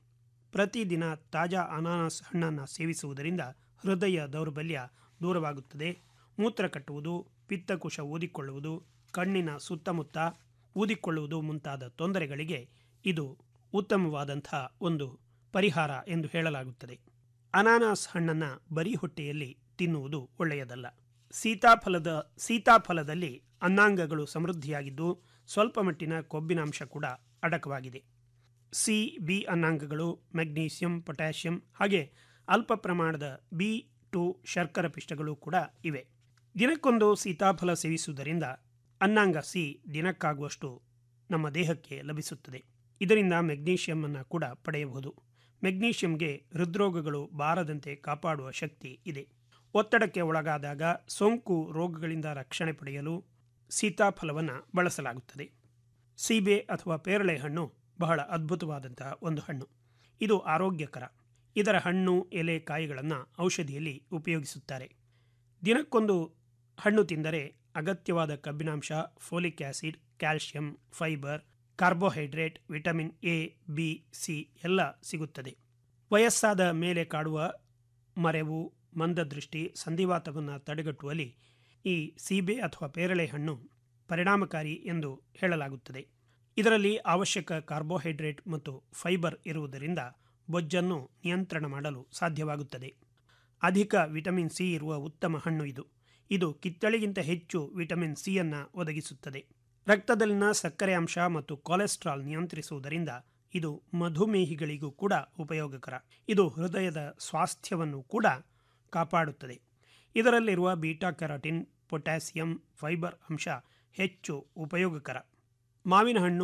S4: ಪ್ರತಿದಿನ ತಾಜಾ ಅನಾನಸ್ ಹಣ್ಣನ್ನು ಸೇವಿಸುವುದರಿಂದ ಹೃದಯ ದೌರ್ಬಲ್ಯ ದೂರವಾಗುತ್ತದೆ ಮೂತ್ರ ಕಟ್ಟುವುದು ಪಿತ್ತಕೋಶ ಊದಿಕೊಳ್ಳುವುದು ಕಣ್ಣಿನ ಸುತ್ತಮುತ್ತ ಊದಿಕೊಳ್ಳುವುದು ಮುಂತಾದ ತೊಂದರೆಗಳಿಗೆ ಇದು ಉತ್ತಮವಾದಂಥ ಒಂದು ಪರಿಹಾರ ಎಂದು ಹೇಳಲಾಗುತ್ತದೆ ಅನಾನಸ್ ಹಣ್ಣನ್ನು ಬರೀ ಹೊಟ್ಟೆಯಲ್ಲಿ ತಿನ್ನುವುದು ಒಳ್ಳೆಯದಲ್ಲ ಸೀತಾಫಲದ ಸೀತಾಫಲದಲ್ಲಿ ಅನ್ನಾಂಗಗಳು ಸಮೃದ್ಧಿಯಾಗಿದ್ದು ಸ್ವಲ್ಪ ಮಟ್ಟಿನ ಕೊಬ್ಬಿನಾಂಶ ಕೂಡ ಅಡಕವಾಗಿದೆ ಸಿ ಬಿ ಅನ್ನಾಂಗಗಳು ಮೆಗ್ನೀಸಿಯಂ ಪೊಟ್ಯಾಷಿಯಂ ಹಾಗೆ ಅಲ್ಪ ಪ್ರಮಾಣದ ಬಿ ಟು ಶರ್ಕರ ಪಿಷ್ಟಗಳು ಕೂಡ ಇವೆ ದಿನಕ್ಕೊಂದು ಸೀತಾಫಲ ಸೇವಿಸುವುದರಿಂದ ಅನ್ನಾಂಗ ಸಿ ದಿನಕ್ಕಾಗುವಷ್ಟು ನಮ್ಮ ದೇಹಕ್ಕೆ ಲಭಿಸುತ್ತದೆ ಇದರಿಂದ ಮೆಗ್ನೀಷಿಯಂ ಅನ್ನು ಕೂಡ ಪಡೆಯಬಹುದು ಮೆಗ್ನೀಷಿಯಂಗೆ ಹೃದ್ರೋಗಗಳು ಬಾರದಂತೆ ಕಾಪಾಡುವ ಶಕ್ತಿ ಇದೆ ಒತ್ತಡಕ್ಕೆ ಒಳಗಾದಾಗ ಸೋಂಕು ರೋಗಗಳಿಂದ ರಕ್ಷಣೆ ಪಡೆಯಲು ಸೀತಾಫಲವನ್ನು ಬಳಸಲಾಗುತ್ತದೆ ಸೀಬೆ ಅಥವಾ ಪೇರಳೆ ಹಣ್ಣು ಬಹಳ ಅದ್ಭುತವಾದಂತಹ ಒಂದು ಹಣ್ಣು ಇದು ಆರೋಗ್ಯಕರ ಇದರ ಹಣ್ಣು ಎಲೆ ಕಾಯಿಗಳನ್ನು ಔಷಧಿಯಲ್ಲಿ ಉಪಯೋಗಿಸುತ್ತಾರೆ ದಿನಕ್ಕೊಂದು ಹಣ್ಣು ತಿಂದರೆ ಅಗತ್ಯವಾದ ಕಬ್ಬಿನಾಂಶ folic acid calcium fibre carbohydrate vitamin A B C ಎಲ್ಲ ಸಿಗುತ್ತದೆ ವಯಸ್ಸಾದ ಮೇಲೆ ಕಾಡುವ ಮರೆವು ಮಂದದೃಷ್ಟಿ ಸಂಧಿವಾತವನ್ನು ತಡೆಗಟ್ಟುವಲ್ಲಿ ಈ ಸೀಬೆ ಅಥವಾ ಪೇರಳೆ ಹಣ್ಣು ಪರಿಣಾಮಕಾರಿ ಎಂದು ಹೇಳಲಾಗುತ್ತದೆ ಇದರಲ್ಲಿ ಅವಶ್ಯಕ ಕಾರ್ಬೋಹೈಡ್ರೇಟ್ ಮತ್ತು ಫೈಬರ್ ಇರುವುದರಿಂದ ಬೊಜ್ಜನ್ನು ನಿಯಂತ್ರಣ ಮಾಡಲು ಸಾಧ್ಯವಾಗುತ್ತದೆ ಅಧಿಕ ವಿಟಮಿನ್ ಸಿ ಇರುವ ಉತ್ತಮ ಹಣ್ಣು ಇದು ಇದು ಕಿತ್ತಳೆಗಿಂತ ಹೆಚ್ಚು ವಿಟಮಿನ್ ಸಿಯನ್ನು ಒದಗಿಸುತ್ತದೆ ರಕ್ತದಲ್ಲಿನ ಸಕ್ಕರೆ ಅಂಶ ಮತ್ತು ಕೊಲೆಸ್ಟ್ರಾಲ್ ನಿಯಂತ್ರಿಸುವುದರಿಂದ ಇದು ಮಧುಮೇಹಿಗಳಿಗೂ ಕೂಡ ಉಪಯೋಗಕರ ಇದು ಹೃದಯದ ಸ್ವಾಸ್ಥ್ಯವನ್ನು ಕೂಡ ಕಾಪಾಡುತ್ತದೆ ಇದರಲ್ಲಿರುವ ಬೀಟಾ ಕೆರಾಟಿನ್ ಪೊಟ್ಯಾಸಿಯಂ ಫೈಬರ್ ಅಂಶ ಹೆಚ್ಚು ಉಪಯೋಗಕರ ಮಾವಿನ ಹಣ್ಣು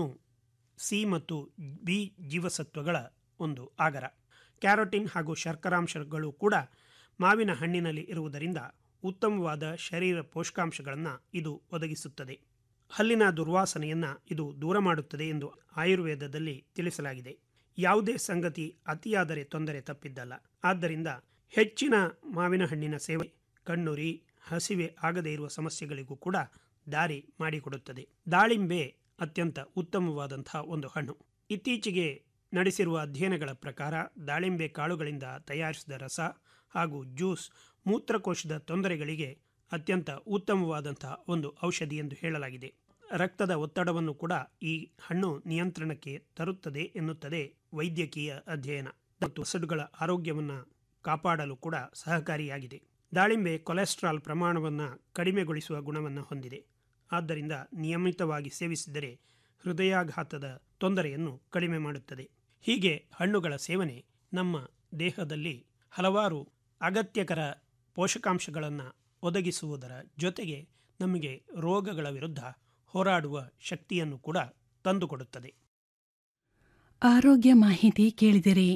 S4: ಸಿ ಮತ್ತು ಬಿ ಜೀವಸತ್ವಗಳ ಒಂದು ಆಗರ ಕ್ಯಾರೋಟಿನ್ ಹಾಗೂ ಶರ್ಕರಾಂಶಗಳು ಕೂಡ ಮಾವಿನ ಹಣ್ಣಿನಲ್ಲಿ ಇರುವುದರಿಂದ ಉತ್ತಮವಾದ ಶರೀರ ಪೋಷಕಾಂಶಗಳನ್ನು ಇದು ಒದಗಿಸುತ್ತದೆ ಹಲ್ಲಿನ ದುರ್ವಾಸನೆಯನ್ನು ಇದು ದೂರ ಮಾಡುತ್ತದೆ ಎಂದು ಆಯುರ್ವೇದದಲ್ಲಿ ತಿಳಿಸಲಾಗಿದೆ ಯಾವುದೇ ಸಂಗತಿ ಅತಿಯಾದರೆ ತೊಂದರೆ ತಪ್ಪಿದ್ದಲ್ಲ ಆದ್ದರಿಂದ ಹೆಚ್ಚಿನ ಮಾವಿನ ಹಣ್ಣಿನ ಸೇವೆ ಕಣ್ಣುರಿ ಹಸಿವೆ ಆಗದೇ ಇರುವ ಸಮಸ್ಯೆಗಳಿಗೂ ಕೂಡ ದಾರಿ ಮಾಡಿಕೊಡುತ್ತದೆ ದಾಳಿಂಬೆ ಅತ್ಯಂತ ಉತ್ತಮವಾದಂತಹ ಒಂದು ಹಣ್ಣು ಇತ್ತೀಚೆಗೆ ನಡೆಸಿರುವ ಅಧ್ಯಯನಗಳ ಪ್ರಕಾರ ದಾಳಿಂಬೆ ಕಾಳುಗಳಿಂದ ತಯಾರಿಸಿದ ರಸ ಹಾಗೂ ಜ್ಯೂಸ್ ಮೂತ್ರಕೋಶದ ತೊಂದರೆಗಳಿಗೆ ಅತ್ಯಂತ ಉತ್ತಮವಾದಂತಹ ಒಂದು ಔಷಧಿ ಎಂದು ಹೇಳಲಾಗಿದೆ ರಕ್ತದ ಒತ್ತಡವನ್ನು ಕೂಡ ಈ ಹಣ್ಣು ನಿಯಂತ್ರಣಕ್ಕೆ ತರುತ್ತದೆ ಎನ್ನುತ್ತದೆ ವೈದ್ಯಕೀಯ ಅಧ್ಯಯನ ಮತ್ತು ಹಸಡುಗಳ ಆರೋಗ್ಯವನ್ನು ಕಾಪಾಡಲು ಕೂಡ ಸಹಕಾರಿಯಾಗಿದೆ ದಾಳಿಂಬೆ ಕೊಲೆಸ್ಟ್ರಾಲ್ ಪ್ರಮಾಣವನ್ನು ಕಡಿಮೆಗೊಳಿಸುವ ಗುಣವನ್ನು ಹೊಂದಿದೆ ಆದ್ದರಿಂದ ನಿಯಮಿತವಾಗಿ ಸೇವಿಸಿದರೆ ಹೃದಯಾಘಾತದ ತೊಂದರೆಯನ್ನು ಕಡಿಮೆ ಮಾಡುತ್ತದೆ ಹೀಗೆ ಹಣ್ಣುಗಳ ಸೇವನೆ ನಮ್ಮ ದೇಹದಲ್ಲಿ ಹಲವಾರು ಅಗತ್ಯಕರ ಪೋಷಕಾಂಶಗಳನ್ನು ಒದಗಿಸುವುದರ ಜೊತೆಗೆ ನಮಗೆ ರೋಗಗಳ ವಿರುದ್ಧ ಹೋರಾಡುವ ಶಕ್ತಿಯನ್ನು ಕೂಡ ತಂದುಕೊಡುತ್ತದೆ
S1: ಆರೋಗ್ಯ ಮಾಹಿತಿ ಕೇಳಿದಿರಿ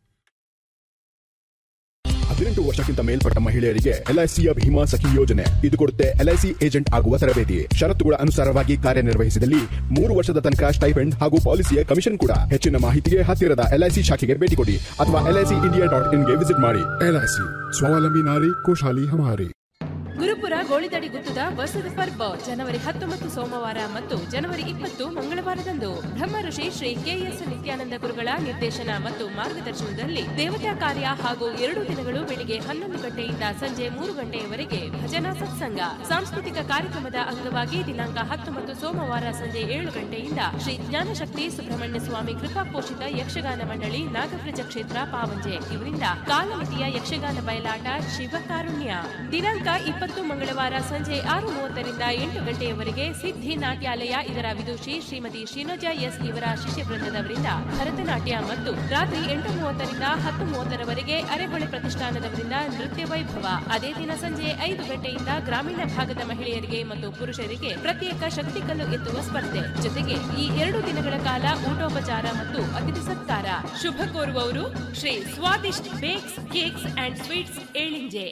S5: ಹದಿನೆಂಟು ವರ್ಷಕ್ಕಿಂತ ಮೇಲ್ಪಟ್ಟ ಮಹಿಳೆಯರಿಗೆ ಎಲ್ಐಸಿಯ ಭೀಮಾ ಸಖಿ ಯೋಜನೆ ಇದು ಕೊಡುತ್ತೆ ಎಲ್ಐಸಿ ಏಜೆಂಟ್ ಆಗುವ ತರಬೇತಿ ಷರತ್ತುಗಳ ಅನುಸಾರವಾಗಿ ಕಾರ್ಯನಿರ್ವಹಿಸಿದಲ್ಲಿ ಮೂರು ವರ್ಷದ ತನಕ ಸ್ಟೈಪೆಂಡ್ ಹಾಗೂ ಪಾಲಿಸಿಯ ಕಮಿಷನ್ ಕೂಡ ಹೆಚ್ಚಿನ ಮಾಹಿತಿಗೆ ಹತ್ತಿರದ ಎಲ್ಐಸಿ ಶಾಖೆಗೆ ಭೇಟಿ ಕೊಡಿ ಅಥವಾ ಎಲ್ಐಸಿ ಇಂಡಿಯಾ ಡಾಟ್ ಇನ್ಗೆ ವಿಸಿಟ್ ಮಾಡಿ
S6: एलआईसी स्वावलंबी नारी खुशहाली हमारी
S7: ಗುರುಪುರ ಗೋಳಿದಡಿ ಗುತ್ತದ ವರ್ಷದ ಪರ್ವ ಜನವರಿ ಹತ್ತೊಂಬತ್ತು ಸೋಮವಾರ ಮತ್ತು ಜನವರಿ ಇಪ್ಪತ್ತು ಮಂಗಳವಾರದಂದು ಬ್ರಹ್ಮ ಋಷಿ ಶ್ರೀ ಕೆಎಸ್ ನಿತ್ಯಾನಂದ ಗುರುಗಳ ನಿರ್ದೇಶನ ಮತ್ತು ಮಾರ್ಗದರ್ಶನದಲ್ಲಿ ದೇವತಾ ಕಾರ್ಯ ಹಾಗೂ ಎರಡು ದಿನಗಳು ಬೆಳಿಗ್ಗೆ ಹನ್ನೊಂದು ಗಂಟೆಯಿಂದ ಸಂಜೆ ಮೂರು ಗಂಟೆಯವರೆಗೆ ಭಜನಾ ಸತ್ಸಂಗ ಸಾಂಸ್ಕೃತಿಕ ಕಾರ್ಯಕ್ರಮದ ಅಂಗವಾಗಿ ದಿನಾಂಕ ಹತ್ತೊಂಬತ್ತು ಸೋಮವಾರ ಸಂಜೆ ಏಳು ಗಂಟೆಯಿಂದ ಶ್ರೀ ಜ್ಞಾನಶಕ್ತಿ ಸುಬ್ರಹ್ಮಣ್ಯ ಸ್ವಾಮಿ ಕೃಪಾ ಪೋಷಿತ ಯಕ್ಷಗಾನ ಮಂಡಳಿ ನಾಗಪ್ರಜ ಕ್ಷೇತ್ರ ಪಾವಂಜೆ ಇವರಿಂದ ಕಾಲಮಿತಿಯ ಯಕ್ಷಗಾನ ಬಯಲಾಟ ಶಿವಕಾರುಣ್ಯ ದಿನಾಂಕ ಇಪ್ಪತ್ತು ಮಂಗಳವಾರ ಸಂಜೆ ಆರು ಮೂವತ್ತರಿಂದ ಎಂಟು ಗಂಟೆಯವರೆಗೆ ಸಿದ್ಧಿ ನಾಟ್ಯಾಲಯ ಇದರ ವಿದುಷಿ ಶ್ರೀಮತಿ ಶ್ರೀನೋಜಾ ಎಸ್ ಇವರ ಶಿಷ್ಯ ವೃಂದದವರಿಂದ ಭರತನಾಟ್ಯ ಮತ್ತು ರಾತ್ರಿ ಎಂಟು ಮೂವತ್ತರಿಂದ ಹತ್ತು ಮೂವತ್ತರವರೆಗೆ ಅರೆಹೊಳೆ ಪ್ರತಿಷ್ಠಾನದವರಿಂದ ನೃತ್ಯ ವೈಭವ ಅದೇ ದಿನ ಸಂಜೆ ಐದು ಗಂಟೆಯಿಂದ ಗ್ರಾಮೀಣ ಭಾಗದ ಮಹಿಳೆಯರಿಗೆ ಮತ್ತು ಪುರುಷರಿಗೆ ಪ್ರತ್ಯೇಕ ಶಕ್ತಿಕಲ್ಲು ಎತ್ತುವ ಸ್ಪರ್ಧೆ ಜೊತೆಗೆ ಈ ಎರಡು ದಿನಗಳ ಕಾಲ ಊಟೋಪಚಾರ ಮತ್ತು ಅತಿಥಿ ಸತ್ಕಾರ ಶುಭ ಕೋರುವವರು Shri Swadisht bakes cakes and sweets Elinje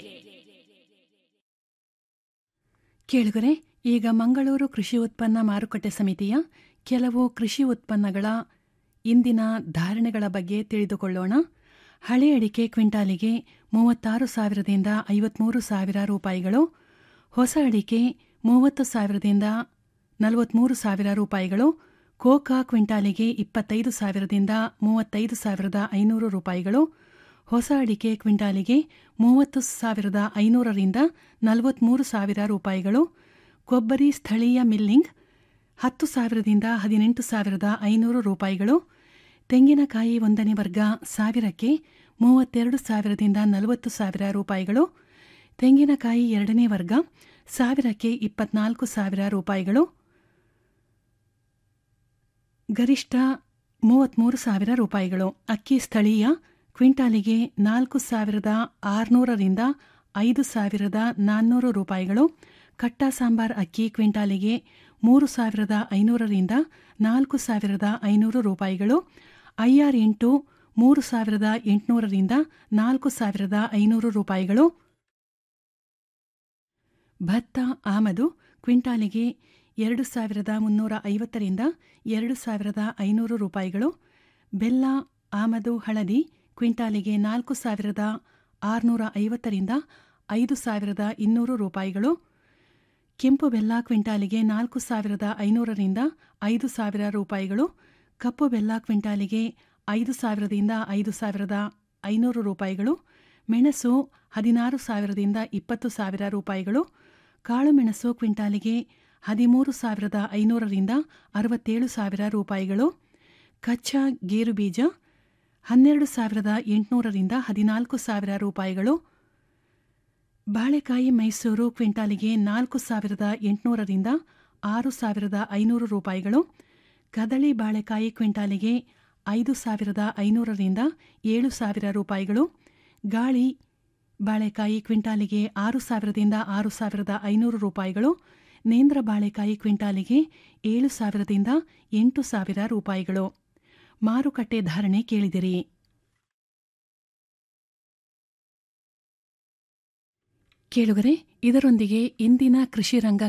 S1: ಕೇಳುಗರೆ ಈಗ ಮಂಗಳೂರು ಕೃಷಿ ಉತ್ಪನ್ನ ಮಾರುಕಟ್ಟೆ ಸಮಿತಿಯ ಕೆಲವು ಕೃಷಿ ಉತ್ಪನ್ನಗಳ ಇಂದಿನ ಧಾರಣೆಗಳ ಬಗ್ಗೆ ತಿಳಿದುಕೊಳ್ಳೋಣ ಹಳೆ ಅಡಿಕೆ ಕ್ವಿಂಟಾಲಿಗೆ ಮೂವತ್ತಾರು ಸಾವಿರದಿಂದ ಐವತ್ಮೂರು ಸಾವಿರ ರೂಪಾಯಿಗಳು ಹೊಸ ಅಡಿಕೆ ಮೂವತ್ತು ಸಾವಿರದಿಂದ ನಲವತ್ಮೂರು ಸಾವಿರ ರೂಪಾಯಿಗಳು ಕೋಕಾ ಕ್ವಿಂಟಾಲಿಗೆ ಇಪ್ಪತ್ತೈದು ಸಾವಿರದಿಂದ ಮೂವತ್ತೈದು ಸಾವಿರದ ಐನೂರು ರೂಪಾಯಿಗಳು ಹೊಸ ಅಡಿಕೆ ಕ್ವಿಂಟಾಲಿಗೆ ಮೂವತ್ತು ಸಾವಿರದ ಐನೂರರಿಂದ ನಲವತ್ಮೂರು ಸಾವಿರ ರೂಪಾಯಿಗಳು ಕೊಬ್ಬರಿ ಸ್ಥಳೀಯ ಮಿಲ್ಲಿಂಗ್ ಹತ್ತು ಸಾವಿರದಿಂದ ಹದಿನೆಂಟು ಸಾವಿರದ ಐನೂರು ರೂಪಾಯಿಗಳು ತೆಂಗಿನಕಾಯಿ ಒಂದನೇ ವರ್ಗ ಸಾವಿರಕ್ಕೆ ಮೂವತ್ತೆರಡು ಸಾವಿರದಿಂದ ನಲವತ್ತು ಸಾವಿರ ರೂಪಾಯಿಗಳು ತೆಂಗಿನಕಾಯಿ ಎರಡನೇ ವರ್ಗ ಸಾವಿರಕ್ಕೆ ಇಪ್ಪತ್ನಾಲ್ಕು ಸಾವಿರ ರೂಪಾಯಿಗಳು ಗರಿಷ್ಠ ಮೂವತ್ತ್ಮೂರು ಸಾವಿರ ರೂಪಾಯಿಗಳು ಅಕ್ಕಿ ಸ್ಥಳೀಯ ಕ್ವಿಂಟಾಲಿಗೆ ನಾಲ್ಕು ಸಾವಿರದ ಆರುನೂರರಿಂದ ಐದು ಸಾವಿರದ ನಾನ್ನೂರು ರೂಪಾಯಿಗಳು ಕಟ್ಟ ಸಾಂಬಾರ್ ಅಕ್ಕಿ ಕ್ವಿಂಟಾಲಿಗೆ ಮೂರು ಸಾವಿರದ ಐನೂರರಿಂದ ನಾಲ್ಕು ಸಾವಿರದ ಐನೂರು ರೂಪಾಯಿಗಳು ಐಆರ್ ಎಂಟು ಮೂರು ಸಾವಿರದ ಎಂಟುನೂರರಿಂದ ನಾಲ್ಕು ಸಾವಿರದ ಐನೂರು ರೂಪಾಯಿಗಳು ಭತ್ತ ಆಮದು ಕ್ವಿಂಟಾಲಿಗೆ ಎರಡು ಸಾವಿರದ ಮುನ್ನೂರ ಐವತ್ತರಿಂದ ಎರಡು ಸಾವಿರದ ಐನೂರು ರೂಪಾಯಿಗಳು ಬೆಲ್ಲ ಆಮದು ಹಳದಿ ಕ್ವಿಂಟಾಲಿಗೆ ನಾಲ್ಕು ಸಾವಿರದ ಆರುನೂರ ಐವತ್ತರಿಂದ ಐದು ಸಾವಿರದ ಇನ್ನೂರು ರೂಪಾಯಿಗಳು ಕೆಂಪು ಬೆಲ್ಲ ಕ್ವಿಂಟಾಲಿಗೆ ನಾಲ್ಕು ಸಾವಿರದ ಐನೂರರಿಂದ ಐದು ಸಾವಿರ ರೂಪಾಯಿಗಳು ಕಪ್ಪು ಬೆಲ್ಲ ಕ್ವಿಂಟಾಲಿಗೆ ಐದು ಸಾವಿರದಿಂದ ಐದು ಸಾವಿರದ ಐನೂರು ರೂಪಾಯಿಗಳು ಮೆಣಸು ಹದಿನಾರು ಸಾವಿರದಿಂದ ಇಪ್ಪತ್ತು ಸಾವಿರ ರೂಪಾಯಿಗಳು ಕಾಳುಮೆಣಸು ಕ್ವಿಂಟಾಲಿಗೆ ಹದಿಮೂರು ಸಾವಿರದ ಐನೂರರಿಂದ ಅರವತ್ತೇಳು ಸಾವಿರ ರೂಪಾಯಿಗಳು ಕಚ್ಚಾ ಗೇರು ಬೀಜ ಹನ್ನೆರಡು ಸಾವಿರದ ಎಂಟುನೂರರಿಂದ ಹದಿನಾಲ್ಕು ಸಾವಿರ ರೂಪಾಯಿಗಳು ಬಾಳೆಕಾಯಿ ಮೈಸೂರು ಕ್ವಿಂಟಾಲಿಗೆ ನಾಲ್ಕು ಸಾವಿರದ ಎಂಟುನೂರರಿಂದ ಆರು ಸಾವಿರದ ಐನೂರು ರೂಪಾಯಿಗಳು ಕದಳಿ ಬಾಳೆಕಾಯಿ ಕ್ವಿಂಟಾಲಿಗೆ ಐದು ಸಾವಿರದ ಐನೂರರಿಂದ ಏಳು ಸಾವಿರ ರೂಪಾಯಿಗಳು ಗಾಳಿ ಬಾಳೆಕಾಯಿ ಕ್ವಿಂಟಾಲಿಗೆ ಆರು ಸಾವಿರದಿಂದ ಆರು ಸಾವಿರದ ಐನೂರು ರೂಪಾಯಿಗಳು ನೇಂದ್ರ ಬಾಳೆಕಾಯಿ ಕ್ವಿಂಟಾಲಿಗೆ ಏಳು ಸಾವಿರದಿಂದ ಎಂಟು ಸಾವಿರ ರೂಪಾಯಿಗಳು ಮಾರುಕಟ್ಟೆ ಧಾರಣೆ ಕೇಳಿದಿರಿ ಕೇಳುಗರೆ ಇದರೊಂದಿಗೆ ಇಂದಿನ ಕೃಷಿ ರಂಗ